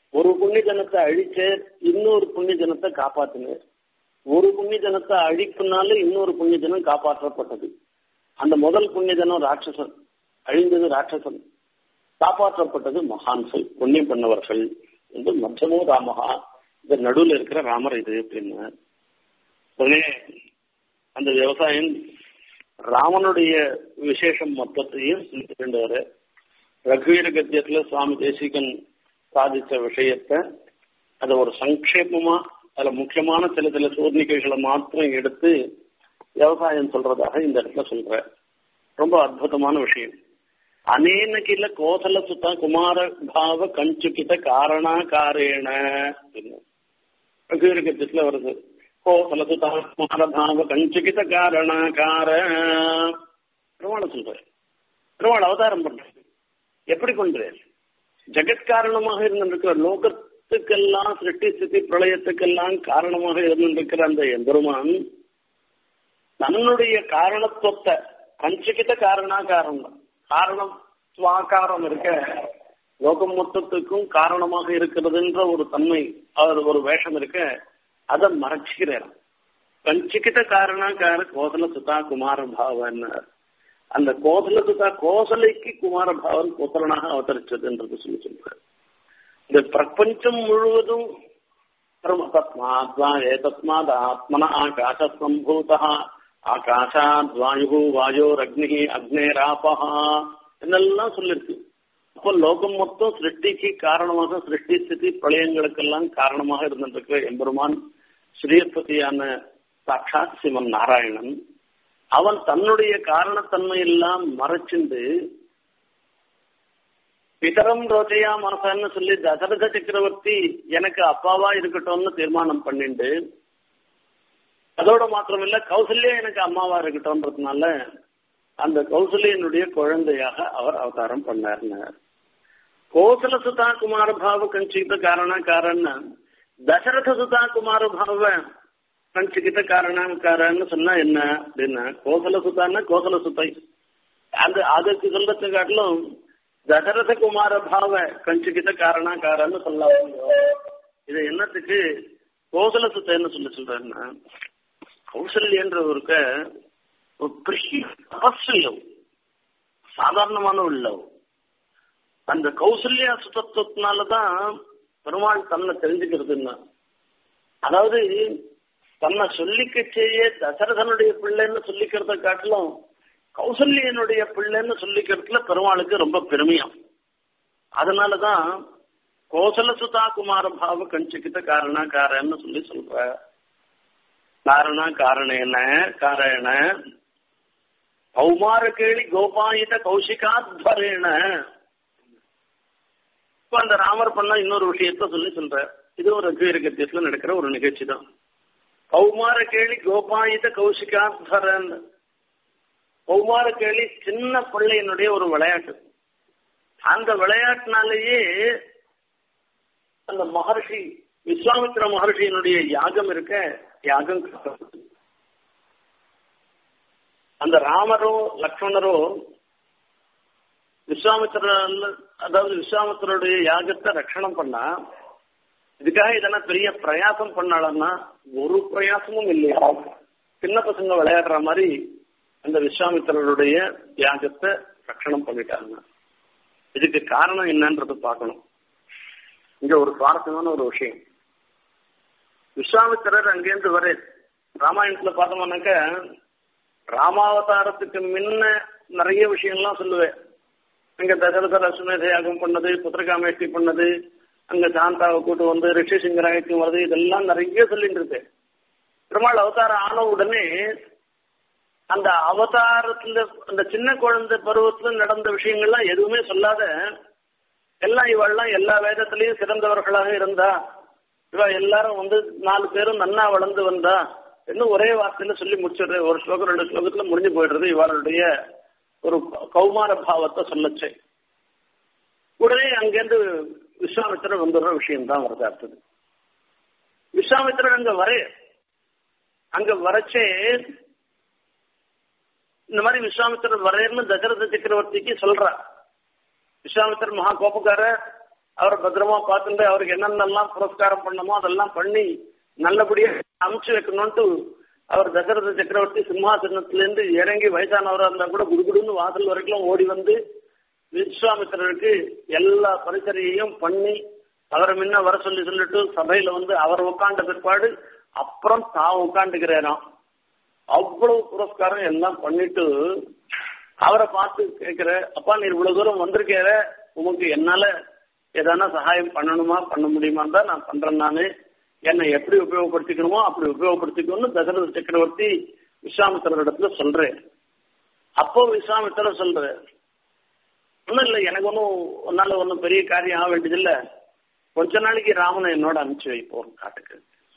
ஒரு புண்ணிய ஜனத்தை அழிச்சு இன்னொரு புண்ணிய ஜனத்தை காப்பாத்தினார் ஒரு புண்ணிய ஜனத்தை அழிப்புனால இன்னொரு புண்ணிய ஜனம் காப்பாற்றப்பட்டது அந்த முதல் புண்ணிய ஜனம் ராட்சசன் அழிந்தது ராட்சசன் காப்பாற்றப்பட்டது மகான்கள் புண்ணியம் பண்ணவர்கள் என்று மத்தியமோ ராமகா இந்த நடுவில் இருக்கிற ராமர் இது அப்படின்னு உடனே அந்த விவசாயம் ராமனுடைய விசேஷம் மொத்தத்தையும் சொல்லிட்டு வர ரகுவீர கத்தியத்துல சுவாமி தேசிகன் சாதித்த விஷயத்த அதை ஒரு சங்கேபமா அதுல முக்கியமான சில சில சூர்ணிகைகளை மாத்திரம் எடுத்து விவசாயம் சொல்றதாக இந்த இடத்துல சொல்ற ரொம்ப அற்புதமான விஷயம் அனேன கில கோசல சுத்த குமார பாவ கஞ்சுகித காரணாகாரேண ரகுவீர கத்தியத்துல வருது கோசல சுத்த குமார பாவ கஞ்சுகித காரணாகார பெருமாளை சொல்றாரு பெருமாள் அவதாரம் பண்றாரு எப்படி பண்றாரு ஜெகத்காரணமாக இருந்திருக்கிற லோகத்துக்கெல்லாம் சிருஷ்டி ஸ்திதி பிரளயத்துக்கெல்லாம் காரணமாக இருந்திருக்கிற அந்த எம்பெருமான் தன்னுடைய காரணத்துவத்தை கஞ்சிக்கிட்ட காரணா காரணம் காரணம் சுவாகாரம் இருக்க லோகம் மொத்தத்துக்கும் காரணமாக இருக்கிறதுன்ற ஒரு தன்மை அவர் ஒரு வேஷம் இருக்க அதை மறைச்சிக்கிறார் கஞ்சிக்கிட்ட காரணாக்கார கோசல சுதா குமார பாவன்னார் அந்த கோசல சுதா கோசலைக்கு குமார பாவன் கோசலனாக அவதரிச்சதுன்றது சொல்லி சொல்றார் இந்த பிரபஞ்சம் முழுவதும் தஸ்மாத் ஏதஸ்மாத் ஆத்மன ஆகாச சம்பூத ஆகாஷாத் வாயு வாயோரக்னி அக்னேராபஹா என்னெல்லாம் சொல்லிருக்கு அப்போ லோகம் மொத்தம் சிருஷ்டிக்கு காரணமாக சிருஷ்டி ஸ்திதி பிரளயங்களுக்கெல்லாம் காரணமாக இருந்திருக்கிற எம்பெருமான் ஸ்ரீபதியான சாட்சாத் சிவன் நாராயணன் அவன் தன்னுடைய காரணத்தன்மை எல்லாம் மறைச்சிண்டு பிதரம் ரோஜையா மனசான்னு சொல்லி தசரத சக்கரவர்த்தி எனக்கு அப்பாவா இருக்கட்டும்னு தீர்மானம் பண்ணிண்டு அதோட மாத்திரமில்ல கௌசல்யா எனக்கு அம்மாவா இருக்கட்டும்ன்றதுனால அந்த கௌசல்யனுடைய குழந்தையாக அவர் அவதாரம் பண்ணார்னார் கோசல சுதா குமார பாவ கஞ்சித காரண காரன்னா தசரத சுதா குமார பாவ கஞ்சிகிட்ட காரணக்காரன்னு சொன்னா என்ன அப்படின்னா கோசல சுத்தான்னா கோசல சுத்தை அந்த அதுக்கு சொல்றதுக்கு காட்டிலும் தசரத குமார பாவ கஞ்சிகிட்ட காரணக்காரன்னு சொல்லலாம் இது என்னத்துக்கு கோசல சுத்தைன்னு சொல்லி சொல்றேன்னா கௌசல்யன்றவருக்க ஒரு பெரிய தபஸ்வியம் சாதாரணமான உள்ளவ் அந்த கௌசல்யா சுத்தத்துவத்தினாலதான் பெருமாள் தன்னை தெரிஞ்சுக்கிறதுன்னா அதாவது தன்னை சொல்லிக்க செய்ய தசரதனுடைய பிள்ளைன்னு சொல்லிக்கிறத காட்டிலும் கௌசல்யனுடைய பிள்ளைன்னு சொல்லிக்கிறதுல பெருமாளுக்கு ரொம்ப பெருமையம் அதனாலதான் கோசல சுதா குமார பாவ கஞ்சிக்கிட்ட காரணாக்காரன்னு சொல்லி சொல்ற காரண காரணேன காரண கௌமார கேளி கோபாயித கௌசிகாத்வரேன இப்ப அந்த ராமர் பண்ண இன்னொரு விஷயத்த சொல்லி சொல்ற இது ஒரு ரகுவீரகத்தியத்துல நடக்கிற ஒரு நிகழ்ச்சி தான் கௌமார கேளி கோபாயித கௌசிகாத்வரன் கௌமார கேளி சின்ன பிள்ளையினுடைய ஒரு விளையாட்டு அந்த விளையாட்டுனாலேயே அந்த மகர்ஷி விஸ்வாமித்திர மகர்ஷியினுடைய யாகம் இருக்க யாகம் அந்த ராமரோ லக்ஷ்மணரோ விஸ்வாமித்திர அதாவது விஸ்வாமித்திரருடைய யாகத்தை ரட்சணம் பண்ணா இதுக்காக இதெல்லாம் பெரிய பிரயாசம் பண்ணாலன்னா ஒரு பிரயாசமும் இல்லையா சின்ன பசங்க விளையாடுற மாதிரி அந்த விஸ்வாமித்திரருடைய யாகத்தை ரட்சணம் பண்ணிட்டாங்க இதுக்கு காரணம் என்னன்றது பார்க்கணும் இங்க ஒரு சுவாரஸ்யமான ஒரு விஷயம் விஸ்வாமித்திரர் அங்கேருந்து வர ராமாயணத்துல பார்த்தோம்னாக்க ராமாவதாரத்துக்கு முன்ன நிறைய விஷயம்லாம் சொல்லுவேன் அங்க தசரத அஸ்வமேத யாகம் பண்ணது புத்திரகாமேஷ்டி பண்ணது அங்க சாந்தாவை கூட்டு வந்து ரிஷி சிங்கராயத்தையும் வருது இதெல்லாம் நிறைய சொல்லிட்டு இருக்கு பெருமாள் அவதாரம் ஆன உடனே அந்த அவதாரத்துல அந்த சின்ன குழந்தை பருவத்துல நடந்த விஷயங்கள்லாம் எதுவுமே சொல்லாத எல்லாம் இவெல்லாம் எல்லா வேதத்திலையும் சிறந்தவர்களாக இருந்தா இவ எல்லாரும் வந்து நாலு பேரும் நன்னா வளர்ந்து வந்தா இன்னும் ஒரே வார்த்தையில சொல்லி முடிச்சிடுற ஒரு ஸ்லோகம் ரெண்டு ஸ்லோகத்துல முடிஞ்சு போயிடுறது இவளுடைய ஒரு கௌமார பாவத்தை சொல்லச்சு உடனே அங்கேருந்து விஸ்வாமித்திரர் வந்துடுற விஷயம் தான் வருது அடுத்தது விஸ்வாமித்திரர் அங்க வர அங்க வரச்சே இந்த மாதிரி விஸ்வாமித்திரர் வரேன்னு தசரத சக்கரவர்த்திக்கு சொல்றா விஸ்வாமித்திரர் மகா கோபக்கார அவரை பத்திரமா பார்த்துட்டு அவருக்கு என்னென்னலாம் புரஸ்காரம் பண்ணணுமோ அதெல்லாம் பண்ணி நல்லபடியா அமுச்சு வைக்கணும்ட்டு அவர் தசரத சக்கரவர்த்தி சிம்மாசனத்திலிருந்து இறங்கி வயசானவரா இருந்தா கூட குடுகுடுன்னு வாசல் வரைக்கும் ஓடி வந்து விஸ்வாமித்திரருக்கு எல்லா பரிசரையையும் பண்ணி அவரை முன்ன வர சொல்லி சொல்லிட்டு சபையில வந்து அவர் உட்காண்ட பிற்பாடு அப்புறம் தான் உட்காந்துக்கிறாராம் அவ்வளவு புரஸ்காரம் எல்லாம் பண்ணிட்டு அவரை பார்த்து கேட்கிற அப்பா நீ இவ்வளவு தூரம் வந்திருக்கிற உமக்கு என்னால ஏதானா சகாயம் பண்ணணுமா பண்ண முடியுமான்னு தான் நான் பண்றேன் நானு என்னை எப்படி உபயோகப்படுத்திக்கணுமோ அப்படி உபயோகப்படுத்திக்கணும்னு தசரத சக்கரவர்த்தி விஸ்வாமித்திரர் இடத்துல சொல்றேன் அப்போ விஸ்வாமித்திரர் சொல்ற ஒன்றும் இல்லை எனக்கு ஒன்றும் ஒன்னால ஒன்றும் பெரிய காரியம் ஆக வேண்டியதில்லை கொஞ்ச நாளைக்கு ராமனை என்னோட அனுப்பிச்சு வைப்போம் காட்டுக்கு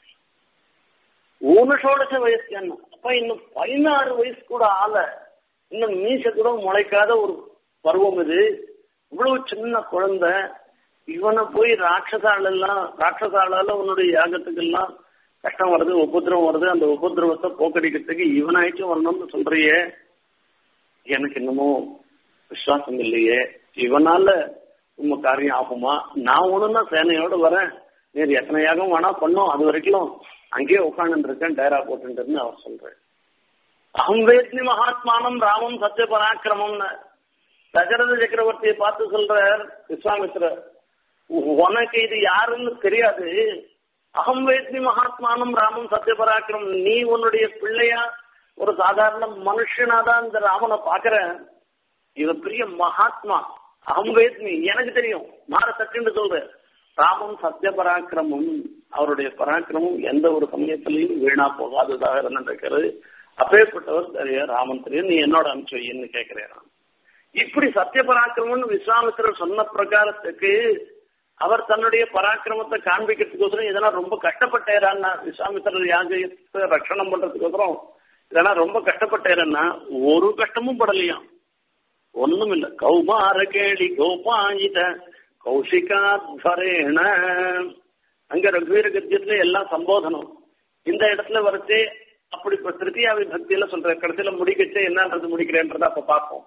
ஊனஷோடச வயசு என்ன அப்ப இன்னும் பதினாறு வயசு கூட ஆல இன்னும் மீச கூட முளைக்காத ஒரு பருவம் இது இவ்வளவு சின்ன குழந்தை இவனை போய் ராட்சசால எல்லாம் ராட்சசாலால உன்னுடைய யாகத்துக்கெல்லாம் கஷ்டம் வருது உபத்திரவம் வருது அந்த உபத்திரவத்தை போக்கடிக்கிறதுக்கு இவனாச்சும் வரணும்னு சொல்றியே எனக்கு இன்னமும் விசுவாசம் இல்லையே இவனால உங்க காரியம் ஆகுமா நான் ஒண்ணுன்னா சேனையோட வரேன் நீர் எத்தனை யாகம் வேணா பண்ணும் அது வரைக்கும் அங்கேயே உட்காந்து இருக்கேன் டயரா போட்டுன்னு அவர் சொல்றேன் அகம் வேத்னி மகாத்மானம் ராமம் சத்திய பராக்கிரமம்னு தசரத சக்கரவர்த்தியை பார்த்து சொல்றார் விஸ்வாமித்திரர் உனக்கு இது யாருன்னு தெரியாது அகம் வேத்னி மகாத்மானம் ராமம் சத்திய பராக்கிரமம் நீ உன்னுடைய பிள்ளையா ஒரு சாதாரண மனுஷனாதான் இந்த ராமனை பாக்குறேன் இவன் பெரிய மகாத்மா அகம் வேத்மி எனக்கு தெரியும் மாற சட்டுன்னு சொல்றேன் ராமம் சத்திய பராக்கிரமம் அவருடைய பராக்கிரமம் எந்த ஒரு சமயத்திலையும் வீணா போகாததாக இருந்திருக்கிறது அப்பேற்பட்டவர் தெரியும் ராமன் தெரியும் நீ என்னோட அனுப்பிச்சு வைன்னு கேட்கிறேன் இப்படி சத்திய பராக்கிரமம்னு விஸ்வாமித்திரர் சொன்ன பிரகாரத்துக்கு அவர் தன்னுடைய பராக்கிரமத்தை காண்பிக்கிறதுக்கோசரம் இதெல்லாம் ரொம்ப கஷ்டப்பட்டேரான்னா விஸ்வாமித்திரர் யாகத்தை ரட்சணம் பண்றதுக்கோசரம் இதெல்லாம் ரொம்ப கஷ்டப்பட்டேரன்னா ஒரு கஷ்டமும் படலையாம் ஒண்ணும் இல்ல கௌமார கேளி கோபாயித கௌஷிகாத்வரேண அங்க ரகுவீர கத்தியத்துல எல்லாம் சம்போதனம் இந்த இடத்துல வரைச்சே அப்படி இப்ப திருத்தியா விபக்தியில சொல்ற கடைசியில முடிக்கச்சே என்னன்றது முடிக்கிறேன்றத அப்ப பார்ப்போம்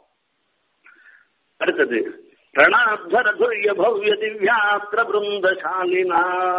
அடுத்தது ரணாத்வரதுரிய பவ்ய திவ்யாஸ்திர பிருந்தசாலினா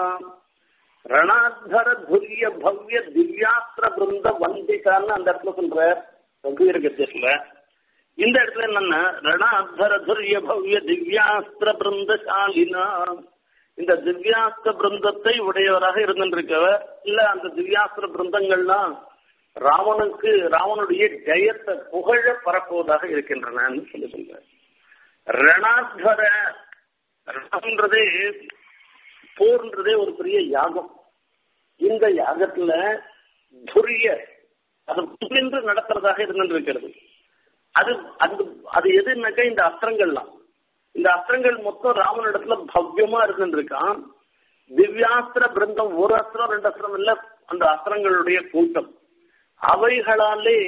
ரணாத்வர துரிய பவ்ய திவ்யாஸ்திர பிருந்த வந்திகான்னு அந்த இடத்துல சொல்ற ரகுவீர கத்தியத்துல இந்த இடத்துல என்னன்னா ரணாத்வர துரிய பவ்ய திவ்யாஸ்திர பிருந்தசாலினா இந்த திவ்யாஸ்திர பிருந்தத்தை உடையவராக இருந்திருக்கவர் இல்ல அந்த திவ்யாஸ்திர பிருந்தங்கள்லாம் ராவனுக்கு ராவனுடைய ஜெயத்தை புகழ பரப்புவதாக இருக்கின்றனன்னு சொல்லி சொல்ற ரணாத்வர ரணம்ன்றதே போர்ன்றதே ஒரு பெரிய யாகம் இந்த யாகத்துல துரிய அது புரிந்து நடத்துறதாக இருந்திருக்கிறது அது அது அது எதுனாக்கா இந்த அஸ்திரங்கள்லாம் இந்த அஸ்திரங்கள் மொத்தம் ராமனிடத்துல பவ்யமா இருந்துருக்கான் திவ்யாஸ்திர பிருந்தம் ஒரு அஸ்திரம் ரெண்டு அஸ்திரம் இல்ல அந்த அஸ்திரங்களுடைய கூட்டம் அவைகளாலே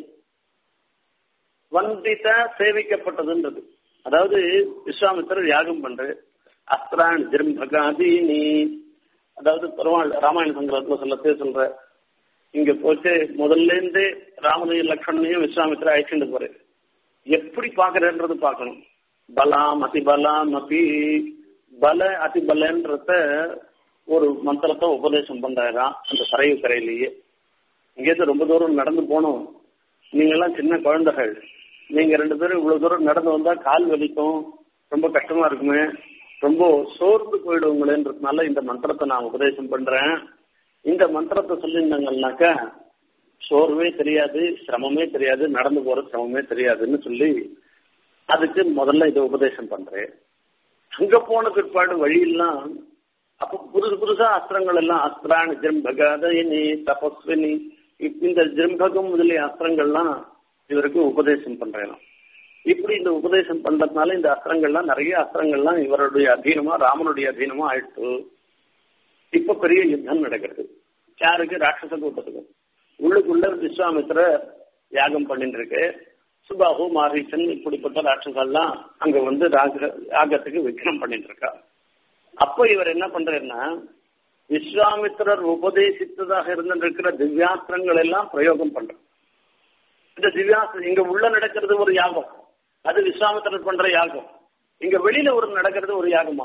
வந்தித சேவிக்கப்பட்டதுன்றது அதாவது விஸ்வாமித்திரர் யாகம் பண்ற அஸ்திரான் ஜிரும்பகாதீனி அதாவது பெருமாள் ராமாயண சங்கரத்துல சொல்லத்தே சொல்ற இங்க போச்சு முதல்ல இருந்து ராமனையும் லக்ஷ்மணையும் விஸ்வாமித்திர அழைச்சிட்டு போற எப்படி பாக்குறன்றது பார்க்கணும் பலாம் அதிபலாம் அபி பல அதிபலன்றத ஒரு மந்திரத்தை உபதேசம் பண்றாராம் அந்த சரையு கரையிலேயே இங்கேருந்து ரொம்ப தூரம் நடந்து போனோம் நீங்க எல்லாம் சின்ன குழந்தைகள் நீங்க ரெண்டு பேரும் இவ்வளவு தூரம் நடந்து வந்தா கால் வலிக்கும் ரொம்ப கஷ்டமா இருக்குமே ரொம்ப சோர்ந்து போயிடுவங்களேன்றதுனால இந்த மந்திரத்தை நான் உபதேசம் பண்றேன் இந்த மந்திரத்தை சொல்லியிருந்தாங்கன்னாக்கா சோர்வே தெரியாது சிரமமே தெரியாது நடந்து போற சிரமமே தெரியாதுன்னு சொல்லி அதுக்கு முதல்ல இதை உபதேசம் பண்றேன் அங்க போன பிற்பாடு வழியெல்லாம் அப்ப புதுசு புதுசா அஸ்திரங்கள் எல்லாம் அஸ்திராணி ஜிம்பகாதயினி தபஸ்வினி இந்த ஜிம்பகம் முதலிய அஸ்திரங்கள்லாம் இவருக்கு உபதேசம் பண்றேன் இப்படி இந்த உபதேசம் பண்றதுனால இந்த அஸ்திரங்கள்லாம் நிறைய அஸ்திரங்கள்லாம் இவருடைய அதீனமா ராமனுடைய அதீனமா ஆயிடுச்சு இப்ப பெரிய யுத்தம் நடக்கிறது யாருக்கு ராட்சச கூட்டத்துக்கு உள்ளுக்குள்ள விஸ்வாமித்திர யாகம் பண்ணிட்டு இருக்கு சுபாகு மாரீசன் இப்படிப்பட்ட ராட்சசெல்லாம் அங்க வந்து ராக யாகத்துக்கு விக்ரம் பண்ணிட்டு இருக்கா அப்போ இவர் என்ன பண்றாருன்னா விஸ்வாமித்திரர் உபதேசித்ததாக இருந்திருக்கிற திவ்யாஸ்திரங்கள் எல்லாம் பிரயோகம் பண்ற இந்த திவ்யாஸ்திரம் இங்க உள்ள நடக்கிறது ஒரு யாகம் அது விஸ்வாமித்திரர் பண்ற யாகம் இங்க வெளியில ஒரு நடக்கிறது ஒரு யாகமா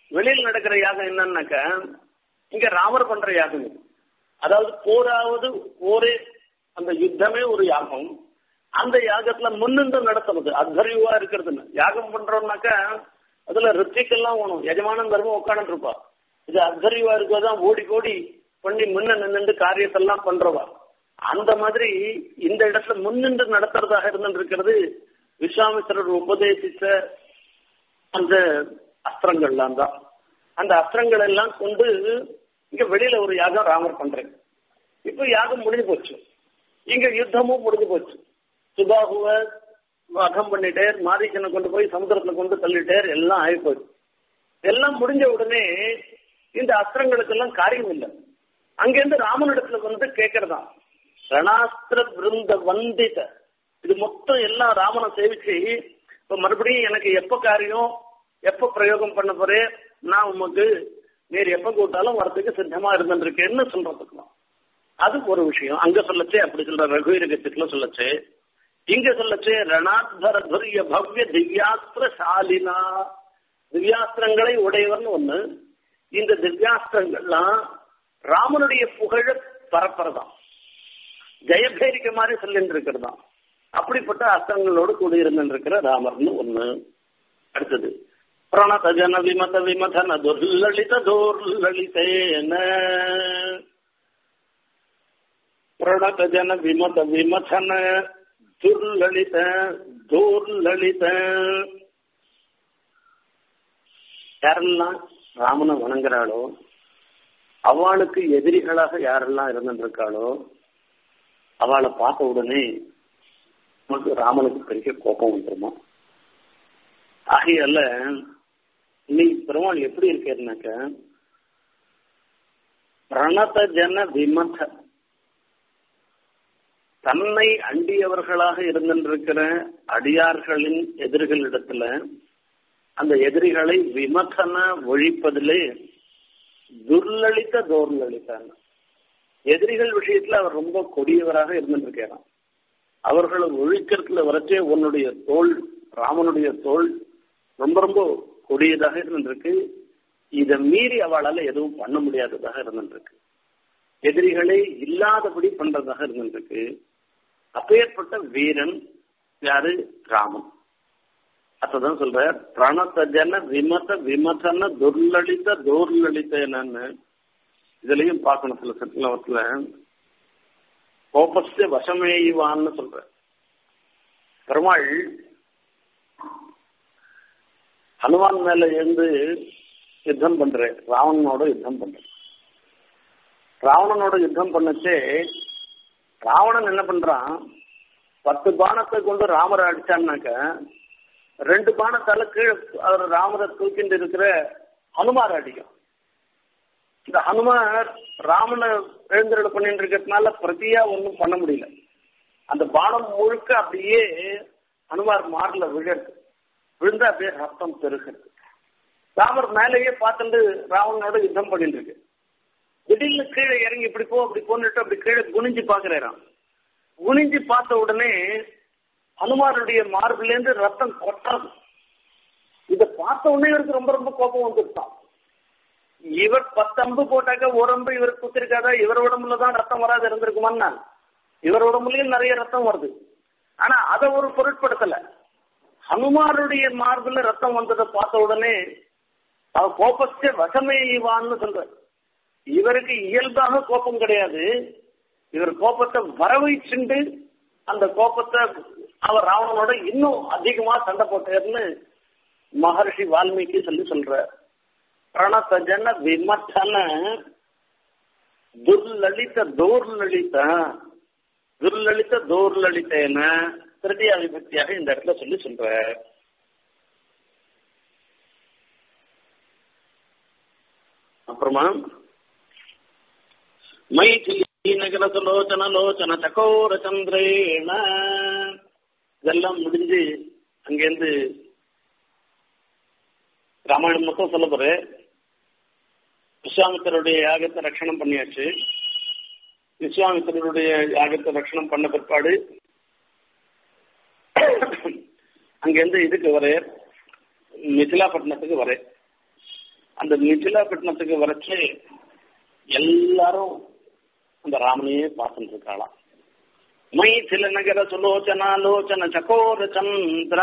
வெளியில் நடக்கிற யாகம் என்னன்னாக்க இங்க ராமர் பண்ற யாகம் இது அதாவது போராவது போரே அந்த யுத்தமே ஒரு யாகம் அந்த யாகத்துல முன்னின்று நடத்துறது அத்தறிவா இருக்கிறதுன்னு யாகம் பண்றோம்னாக்க அதுல ரித்திக்கெல்லாம் வேணும் எஜமானன் தர்மம் உட்காந்து இருப்பா இது அத்தறிவா இருக்கதான் ஓடி ஓடி பண்ணி முன்ன நின்று காரியத்தெல்லாம் பண்றவா அந்த மாதிரி இந்த இடத்துல முன்னின்று நடத்துறதாக இருந்திருக்கிறது விஸ்வாமித்திரர் உபதேசித்த அந்த அஸ்திரங்கள்லாம் தான் அந்த அஸ்திரங்கள் எல்லாம் கொண்டு இங்க வெளியில ஒரு யாகம் ராமர் பண்றேன் இப்ப யாகம் முடிஞ்சு போச்சு இங்க யுத்தமும் முடிஞ்சு போச்சு சுபாகுவ வகம் பண்ணிட்டேர் மாரீச்சனை கொண்டு போய் சமுத்திரத்துல கொண்டு தள்ளிட்டேர் எல்லாம் ஆகி போச்சு எல்லாம் முடிஞ்ச உடனே இந்த அஸ்திரங்களுக்கெல்லாம் காரியம் இல்லை அங்கிருந்து ராமனிடத்துல வந்து கேட்கறதான் ரணாஸ்திர பிருந்த வந்தித இது மொத்தம் எல்லாம் ராமனை சேவிச்சு இப்ப மறுபடியும் எனக்கு எப்ப காரியம் எப்ப பிரயோகம் பண்ண போறேன் நான் உமக்கு நீர் எப்ப கூட்டாலும் வரத்துக்கு சித்தமா இருந்திருக்கேன்னு சொல்றதுக்கலாம் அது ஒரு விஷயம் அங்க சொல்லச்சே அப்படி சொல்ற ரகுவீரகத்துக்குள்ள சொல்லச்சே இங்க சொல்லச்சே ரணாத்வர துரிய பவ்ய திவ்யாஸ்திர சாலினா திவ்யாஸ்திரங்களை உடையவர்னு ஒண்ணு இந்த திவ்யாஸ்திரங்கள்லாம் ராமனுடைய புகழ பரப்புறதாம் ஜெயபேரிக்க மாதிரி சொல்லிட்டு இருக்கிறதாம் அப்படிப்பட்ட அஸ்திரங்களோடு கூடியிருந்திருக்கிற ராமர்னு ஒண்ணு அடுத்தது பிரணத ஜன விமத விமதன துர்லலித தோர்லலிதேன பிரணத ஜன விமத விமதன துர்லலித தோர்லலித யாரெல்லாம் ராமனை வணங்குறாளோ அவளுக்கு எதிரிகளாக யாரெல்லாம் இருந்துருக்காளோ அவளை பார்த்த உடனே நமக்கு ராமனுக்கு பெரிய கோபம் வந்துருமா ஆகையால இன்னைக்கு பெருமாள் எப்படி இருக்கேன்னாக்க பிரணத ஜன விமத தன்னை அண்டியவர்களாக இருந்திருக்கிற அடியார்களின் எதிரிகளிடத்துல அந்த எதிரிகளை விமதன ஒழிப்பதிலே துர்லலித தோர்லலிதான் எதிரிகள் விஷயத்துல அவர் ரொம்ப கொடியவராக இருந்துருக்கிறான் அவர்களை ஒழிக்கிறதுல வரச்சே உன்னுடைய தோல் ராமனுடைய தோல் ரொம்ப ரொம்ப கொடியதாக இருந்திருக்கு இதை மீறி அவளால எதுவும் பண்ண முடியாததாக இருந்திருக்கு எதிரிகளை இல்லாதபடி பண்றதாக இருந்திருக்கு அப்பேற்பட்ட வீரன் யாரு ராமன் அதான் சொல்ற பிரணத்த ஜன விமத விமதன துர்லலித தோர்லலித என்னன்னு இதுலயும் பார்க்கணும் சில சட்டத்துல கோபஸ்த வசமேயுவான்னு சொல்ற பெருமாள் ஹனுமான் மேல இருந்து யுத்தம் பண்றேன் ராவணனோட யுத்தம் பண்றேன் ராவணனோட யுத்தம் பண்ணச்சே ராவணன் என்ன பண்றான் பத்து பானத்தை கொண்டு ராமரை அடிச்சான்னாக்க ரெண்டு பானத்தால கீழே அவர் ராமரை தூக்கிட்டு இருக்கிற ஹனுமார் அடிக்கும் இந்த ஹனுமார் ராமனை எழுந்தருள் பண்ணிட்டு இருக்கிறதுனால பிரதியா ஒன்றும் பண்ண முடியல அந்த பானம் முழுக்க அப்படியே ஹனுமார் மார்ல விழுது விழுந்தா அப்படியே ரத்தம் பெருகிறது ராமர் மேலேயே பார்த்துட்டு ராவணனோட யுத்தம் பண்ணிட்டு இருக்கு திடீர்னு கீழே இறங்கி இப்படி போ அப்படி போன்னுட்டு அப்படி கீழே குனிஞ்சு பாக்குறாராம் குனிஞ்சு பார்த்த உடனே ஹனுமாருடைய மார்பிலேருந்து ரத்தம் கொட்டாது இதை பார்த்த உடனே இவருக்கு ரொம்ப ரொம்ப கோபம் வந்துருக்கான் இவர் பத்து அம்பு போட்டாக்க ஒரு அம்பு இவர் குத்திருக்காதா இவர் உடம்புல தான் ரத்தம் வராது இருந்திருக்குமான்னா இவர் உடம்புலயும் நிறைய ரத்தம் வருது ஆனா அதை ஒரு பொருட்படுத்தல ஹனுமாருடைய மார்பில் ரத்தம் வந்ததை பார்த்த உடனே அவ கோபத்தை வசமே இவான்னு சொல்ற இவருக்கு இயல்பாக கோபம் கிடையாது இவர் கோபத்தை வரவைச்சுண்டு அந்த கோபத்தை அவர் ராவணனோட இன்னும் அதிகமா சண்டை போட்டார்னு மகர்ஷி வால்மீகி சொல்லி சொல்ற பிரணத்த ஜன விமத்தன துர்லலித தோர்லலித துர்லலித தோர்லலித்தேன திருத்தியா விபக்தியாக இந்த இடத்துல சொல்லி சொல்ற அப்புறமா மைதிலி நகரத்து லோச்சன லோச்சன சகோர சந்திரேன இதெல்லாம் முடிஞ்சு அங்கேருந்து ராமாயணம் மொத்தம் சொல்ல போறேன் விஸ்வாமித்தருடைய யாகத்தை ரட்சணம் பண்ணியாச்சு விஸ்வாமித்தருடைய யாகத்தை ரட்சணம் பண்ண பிற்பாடு அங்கிருந்து இதுக்கு வரேன் மிथिलाப்பட்டினத்துக்கு வரேன் அந்த மிथिलाப்பட்டினத்துக்கு வரைச்சு எல்லாரும் அந்த ராமனையே பார்த்துட்டு இருக்காளாம் மைथिल நகர சுலோச்சனாலோச்சன சகோர சந்திர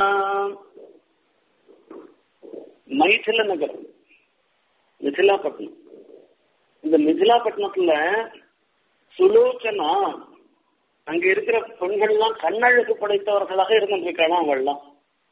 மைथिल நகரம் மிथिलाப்பட்டினம் இந்த மிथिलाப்பட்டினத்துல சுலோச்சனா அங்க இருக்கிற பெண்கள்லாம் கண்ணழகு படைத்தவர்களாக இருந்திருக்காங்க அவங்கெல்லாம்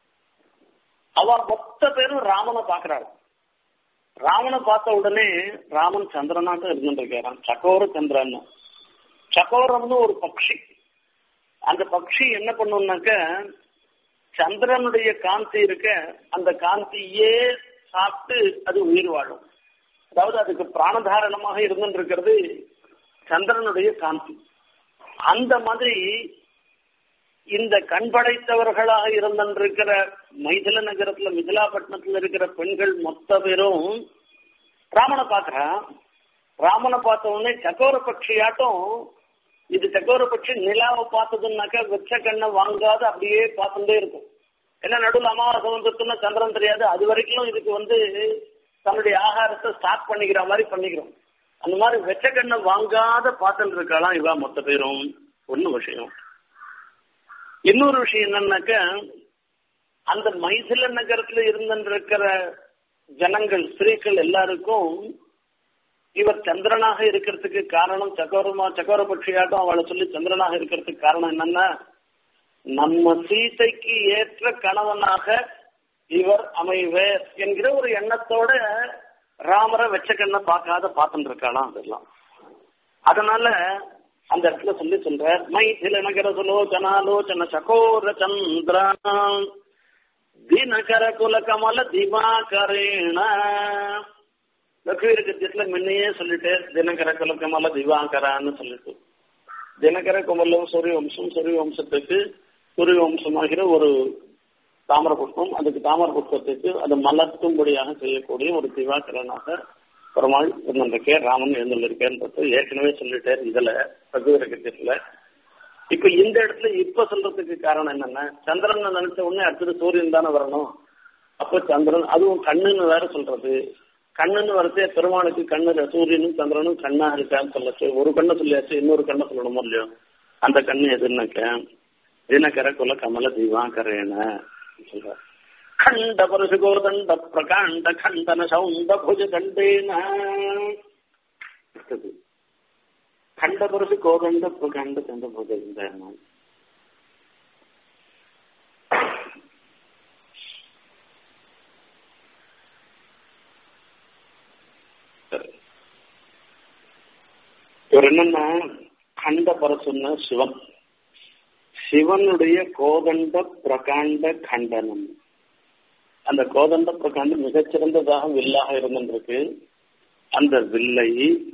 அவ மொத்த பேரும் ராமனை பாக்குறாள் ராமனை பார்த்த உடனே ராமன் சந்திரனாக இருந்துருக்காரான் சகோர சந்திரன் சகோரம்னு ஒரு பக்ஷி அந்த பக்ஷி என்ன பண்ணும்னாக்க சந்திரனுடைய காந்தி இருக்க அந்த காந்தியே சாப்பிட்டு அது உயிர் வாழும் அதாவது அதுக்கு பிராணதாரணமாக இருந்துருக்கிறது சந்திரனுடைய காந்தி அந்த மாதிரி இந்த கண் படைத்தவர்களாக இருந்திருக்கிற மைதில நகரத்துல மிதிலாப்பட்டினத்துல இருக்கிற பெண்கள் மொத்த பேரும் ராமனை பாக்குறா ராமனை பார்த்த உடனே சக்கோர பட்சியாட்டம் இது சக்கோர பட்சி நிலாவை பார்த்ததுன்னாக்கா வெச்ச கண்ணை வாங்காது அப்படியே பார்த்துட்டே இருக்கும் ஏன்னா நடுவில் அமாவாசை வந்துட்டுன்னா சந்திரன் தெரியாது அது வரைக்கும் இதுக்கு வந்து தன்னுடைய ஆகாரத்தை ஸ்டாக் பண்ணிக்கிற மாதிரி பண்ணிக்கிறோம் அந்த மாதிரி வெச்ச கண்ணை வாங்காத பார்த்துட்டு இருக்கலாம் இவா மொத்த பேரும் ஒண்ணு விஷயம் இன்னொரு விஷயம் என்னன்னாக்க அந்த மைசில நகரத்துல இருந்திருக்கிற ஜனங்கள் ஸ்திரீகள் எல்லாருக்கும் இவர் சந்திரனாக இருக்கிறதுக்கு காரணம் சக்கரமா சக்கர பட்சியாட்டம் அவளை சொல்லி சந்திரனாக இருக்கிறதுக்கு காரணம் என்னன்னா நம்ம சீதைக்கு ஏற்ற கணவனாக இவர் அமைவர் என்கிற ஒரு எண்ணத்தோட ராமரை வெச்ச கண்ணை பார்க்காத பார்த்துட்டு இருக்கலாம் அதெல்லாம் அதனால அந்த இடத்துல சொல்லி சொல்ற மைதில நகர சுலோச்சனாலோச்சன சகோர சந்திர தினகர குல கமல திவாகரேண லக்ஷ்மீர் கத்தியத்துல முன்னையே சொல்லிட்டு தினகர குல கமல திவாகரான்னு சொல்லிட்டு தினகர குமலம் சூரிய வம்சம் சூரிய வம்சத்துக்கு சூரிய வம்சமாகிற ஒரு தாமர புஷ்பம் அதுக்கு தாமர புஷ்பத்துக்கு அது மலர்த்தும்படியாக செய்யக்கூடிய ஒரு திவாகரனாக பெருமாள் இருந்திருக்கே ராமன் இருந்திருக்கேன்றது ஏற்கனவே சொல்லிட்டார் இதுல ரகுவர கத்தியத்துல இப்ப இந்த இடத்துல இப்ப சொல்றதுக்கு காரணம் என்னன்னா சந்திரன் நினைச்ச உடனே அடுத்தது சூரியன் தானே வரணும் அப்ப சந்திரன் அதுவும் கண்ணுன்னு வேற சொல்றது கண்ணுன்னு வரதே பெருமாளுக்கு கண்ணு சூரியனும் சந்திரனும் கண்ணா இருக்கான்னு சொல்லச்சு ஒரு கண்ணை சொல்லியாச்சு இன்னொரு கண்ணை சொல்லணுமோ இல்லையோ அந்த கண்ணு எதுன்னாக்க தினகர குல கமல தீவாகரேன சொல்ற खण्ड परशुगोदण्ड प्रकाण्ड खण्डन सौण्ड भुज दण्डेन खण्ड परशु गोदण्ड प्रकाण्ड चण्ड भुज दण्डेन இவர் என்னன்னா கண்ட பரசுன்னா சிவன் சிவனுடைய கோதண்ட பிரகாண்ட கண்டனம் அந்த கோதண்ட பிரகாண்டம் மிகச்சிறந்ததாக வில்லாக இருந்திருக்கு அந்த வில்லை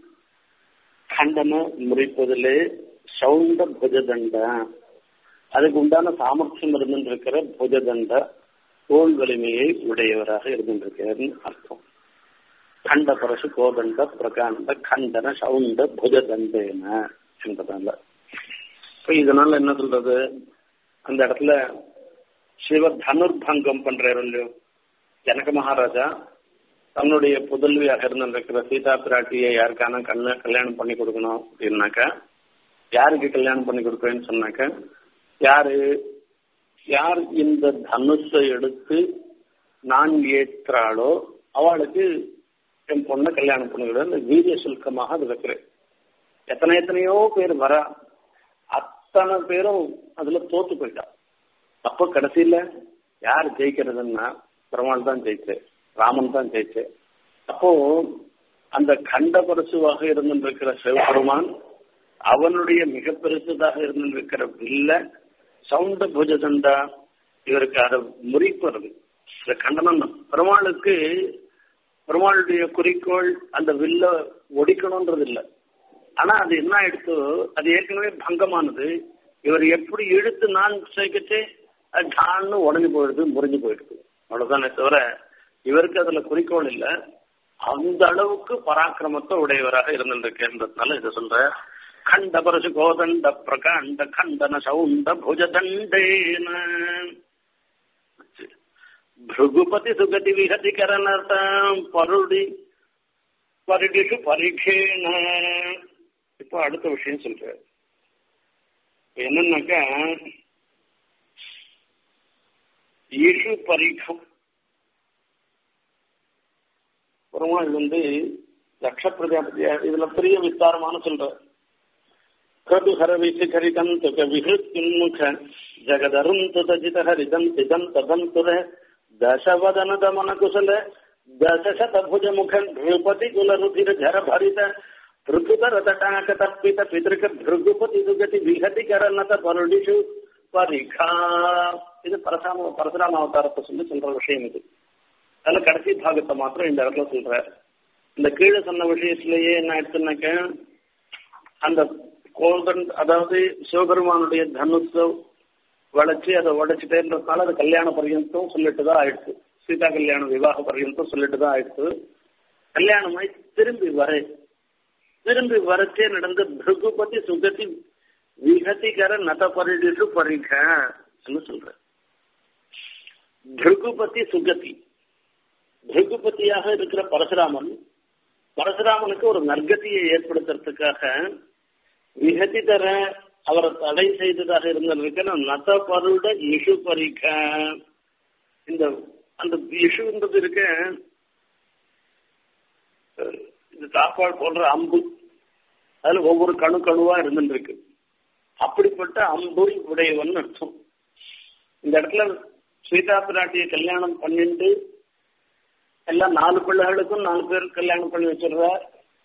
கண்டன முறிப்பதிலே சவுண்ட புஜதண்ட அதுக்கு உண்டான சாமர்த்தியம் இருந்திருக்கிற புஜதண்ட தோல் வலிமையை உடையவராக இருந்திருக்காருன்னு அர்த்தம் கண்ட பரசு கோதண்ட பிரகாண்ட கண்டன சவுண்ட புஜதண்டேன என்பதால இப்ப இதனால என்ன சொல்றது அந்த இடத்துல சிவ தனுர்பங்கம் பண்றாரு இல்லையோ ஜனக மகாராஜா தன்னுடைய புதல்வியாக இருந்திருக்கிற சீதா பிராட்டியை யாருக்கான கண்ண கல்யாணம் பண்ணி கொடுக்கணும் அப்படின்னாக்கா யாருக்கு கல்யாணம் பண்ணி கொடுக்குறேன்னு சொன்னாக்க யாரு யார் இந்த தனுஷை எடுத்து நான் ஏற்றாளோ அவளுக்கு என் பொண்ணை கல்யாணம் பண்ணிவிட இந்த வீரிய சுல்கமாக அது வைக்கிறேன் எத்தனை எத்தனையோ பேர் வரா அத்தனை பேரும் அதுல தோத்து போயிட்டா அப்போ கடைசியில யார் ஜெயிக்கிறதுன்னா பெருமாள் தான் ஜெயிச்சு ராமன் தான் ஜெயிச்சு அப்போ அந்த கண்ட பரிசுவாக இருந்திருக்கிற சிவபெருமான் அவனுடைய மிக பெருசுதாக இருந்திருக்கிற வில்ல சவுண்ட புஜதண்டா இவருக்கு அதை முறிப்பது இந்த கண்டனம் பெருமாளுக்கு பெருமாளுடைய குறிக்கோள் அந்த வில்ல ஒடிக்கணும்ன்றது இல்லை ஆனா அது என்ன ஆயிடுத்து அது ஏற்கனவே பங்கமானது இவர் எப்படி இழுத்து நான் சேர்க்கச்சு அது டான்னு உடஞ்சு போயிடுது முறிஞ்சு போயிடுது அவ்வளவுதானே தவிர இவருக்கு அதுல குறிக்கோள் இல்லை அந்த அளவுக்கு பராக்கிரமத்தை உடையவராக இருந்திருக்கேன்றதுனால இதை சொல்ற கண்ட பரசு கோதண்ட பிரகாண்ட கண்டன சவுண்ட புஜதண்டேன பிருகுபதி சுகதி விகதி கரணர்த்தம் பருடி பரிடிஷு பரீட்சேன இப்போ அடுத்த விஷயம் சொல்றாரு என்னன்னாக்கா ஈஷு பரீட்சம் அப்புறமா இது வந்து லட்ச பிரஜாபதியா இதுல பெரிய விஸ்தாரமான சொல்ற கது ஹரவிசு கரிதம் துக விஹுத்முக ஜகதரும் துதஜித ஹரிதம் திதம் ததம் துர தசவதன தமன குசல தசசத புஜ முக நிருபதி குல ருதிர ஜர பரித பிருகுதர தட்டாக தப்பித பிதೃಕ பிருகுபதி துகதி விஹதி கரணத பருடிஷு பரிகா இது பரசாம பரசுராம அவதாரத்தை சொல்லி சொல்ற விஷயம் இது அதுல கடைசி பாகத்தை மாத்திரம் இந்த இடத்துல சொல்ற இந்த கீழே சொன்ன விஷயத்திலேயே என்ன ஆயிடுச்சுனாக்க அந்த கோல்டன் அதாவது சிவபெருமானுடைய தனுஷ வளைச்சு அதை உடைச்சிட்டே இருந்ததுனால அது கல்யாண பர்யந்தம் சொல்லிட்டு தான் ஆயிடுச்சு சீதா கல்யாணம் விவாக பர்யந்தம் சொல்லிட்டு தான் ஆயிடுச்சு கல்யாணமாய் திரும்பி வர திரும்பி வரச்சே நடந்த பிருகுபதி சுகதி விகதிகர நத பரிடிஷு பரிக சொல்ற பிருகுபதி சுகதி பிருகுபதியாக இருக்கிற பரசுராமன் பரசுராமனுக்கு ஒரு நற்கதியை ஏற்படுத்துறதுக்காக விகதி தர அவரை தடை செய்ததாக இருந்திருக்க நத பருட இஷு பரிக இந்த அந்த இஷுன்றது இருக்க இந்த சாப்பாடு போன்ற அம்பு அதுல ஒவ்வொரு கணு கணுவா இருந்துருக்கு அப்படிப்பட்ட அம்பு உடையவன் அர்த்தம் இந்த இடத்துல சீதா பிராட்டியை கல்யாணம் பண்ணிட்டு எல்லாம் நாலு பிள்ளைகளுக்கும் நாலு பேர் கல்யாணம் பண்ணி வச்சிடுறார்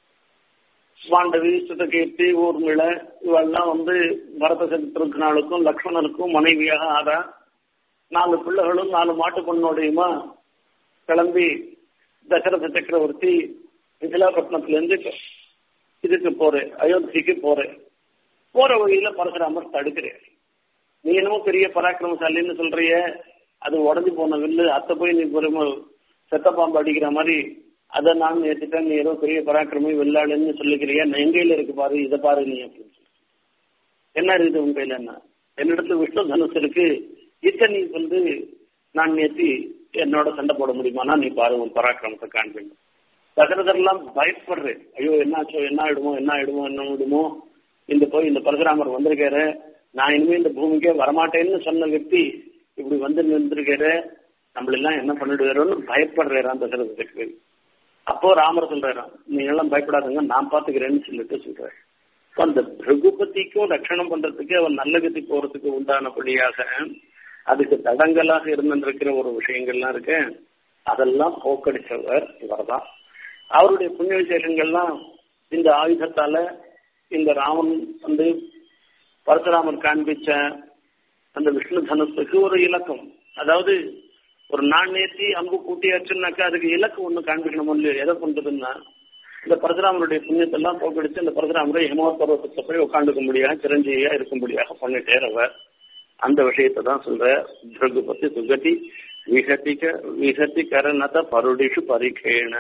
மாண்டவி சுதகீர்த்தி ஊர்மிள இவெல்லாம் வந்து பரத சத்ருக்னாளுக்கும் லக்ஷ்மணனுக்கும் மனைவியாக ஆறா நாலு பிள்ளைகளும் நாலு மாட்டு பொண்ணுடையுமா கிளம்பி தசரத சக்கரவர்த்தி விஜலாபட்டினத்துல இருந்து இதுக்கு போறேன் அயோத்திக்கு போறேன் போற வழியில பரசுராமர் தடுக்கிறேன் நீ என்னமோ பெரிய பராக்கிரமசாலின்னு சொல்றிய அது உடஞ்சு போன வில்லு அத்தை போய் நீ பெருமை செத்த பாம்பு அடிக்கிற மாதிரி அதை நான் ஏற்றுட்டேன் நீ ஏதோ பெரிய பராக்கிரமி வெள்ளாளுன்னு சொல்லிக்கிறியா எங்கையில இருக்கு பாரு இதை பாரு நீ அப்படின்னு சொல்லி என்ன இருக்குது உங்க கையில என்ன என்னிடத்துல விஷ்ணு தனுஷ் இருக்கு இதை நீ வந்து நான் நேத்தி என்னோட சண்டை போட முடியுமானா நீ பாரு உன் பராக்கிரமத்தை காண்பீங்க தகரதெல்லாம் பயப்படுறேன் ஐயோ என்னாச்சோ என்ன ஆயிடுமோ என்ன ஆயிடுமோ என்ன ஆயிடுமோ இந்த போய் இந்த பரசுராமர் வந்திருக்காரு நான் இனிமே இந்த பூமிக்கே வரமாட்டேன்னு சொன்ன వ్యక్తి இப்படி வந்து நின்றுருக்காரு நம்மளெல்லாம் என்ன பண்ணிடுவாரோன்னு பயப்படுறாராம் தசரதத்துக்கு அப்போ ராமர் சொல்றாராம் நீ எல்லாம் பயப்படாதுங்க நான் பாத்துக்கிறேன்னு சொல்லிட்டு சொல்றாரு அந்த பிரகுபதிக்கும் ரட்சணம் பண்றதுக்கு அவன் நல்ல கதி போறதுக்கு உண்டானபடியாக அதுக்கு தடங்கலாக இருந்திருக்கிற ஒரு விஷயங்கள்லாம் இருக்கு அதெல்லாம் போக்கடிச்சவர் இவர்தான் அவருடைய புண்ணிய விசேஷங்கள்லாம் இந்த ஆயுதத்தால இந்த ராமன் வந்து பரசுராமர் காண்பிச்ச அந்த விஷ்ணு தனுஷுக்கு ஒரு இலக்கம் அதாவது ஒரு நாணயத்தி அம்பு கூட்டியாச்சுன்னாக்கா அதுக்கு இலக்கு ஒண்ணு காண்பிக்கணும் இல்லையோ எதை பண்றதுன்னா இந்த பரசுராமருடைய புண்ணியத்தெல்லாம் போக்கடிச்சு இந்த பரசுராமரை ஹிமவத் பர்வத்தத்தை போய் உட்காந்துக்க முடியாது சிரஞ்சீவியா இருக்கும்படியாக பண்ணிட்டேறவர் அந்த விஷயத்தை தான் சொல்ற பிருகுபதி சுகதி விகதிக விகதி கரணத பருடிஷு பரிகேண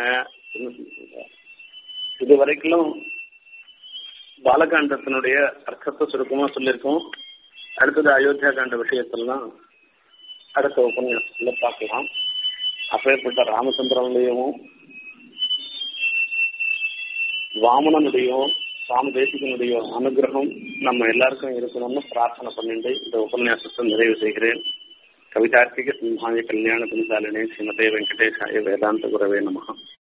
இது வரைக்கும் பாலகாண்டத்தினுடைய அர்த்தத்தை சுருக்கமா சொல்லியிருக்கோம் அடுத்தது அயோத்தியா காண்ட விஷயத்தெல்லாம் அடுத்த உபன்யாசத்துல பார்க்கலாம் அப்பேற்பட்ட ராமச்சந்திரனுடையும் வாமனனுடையும் சுவாமி தேசிகனுடைய அனுகிரகம் நம்ம எல்லாருக்கும் இருக்கணும்னு பிரார்த்தனை பண்ணிட்டு இந்த உபன்யாசத்தை நிறைவு செய்கிறேன் கவிதார்த்திக சிம்ஹாய கல்யாண குணசாலினே ஸ்ரீமதே வெங்கடேஷாய வேதாந்த குரவே நமகா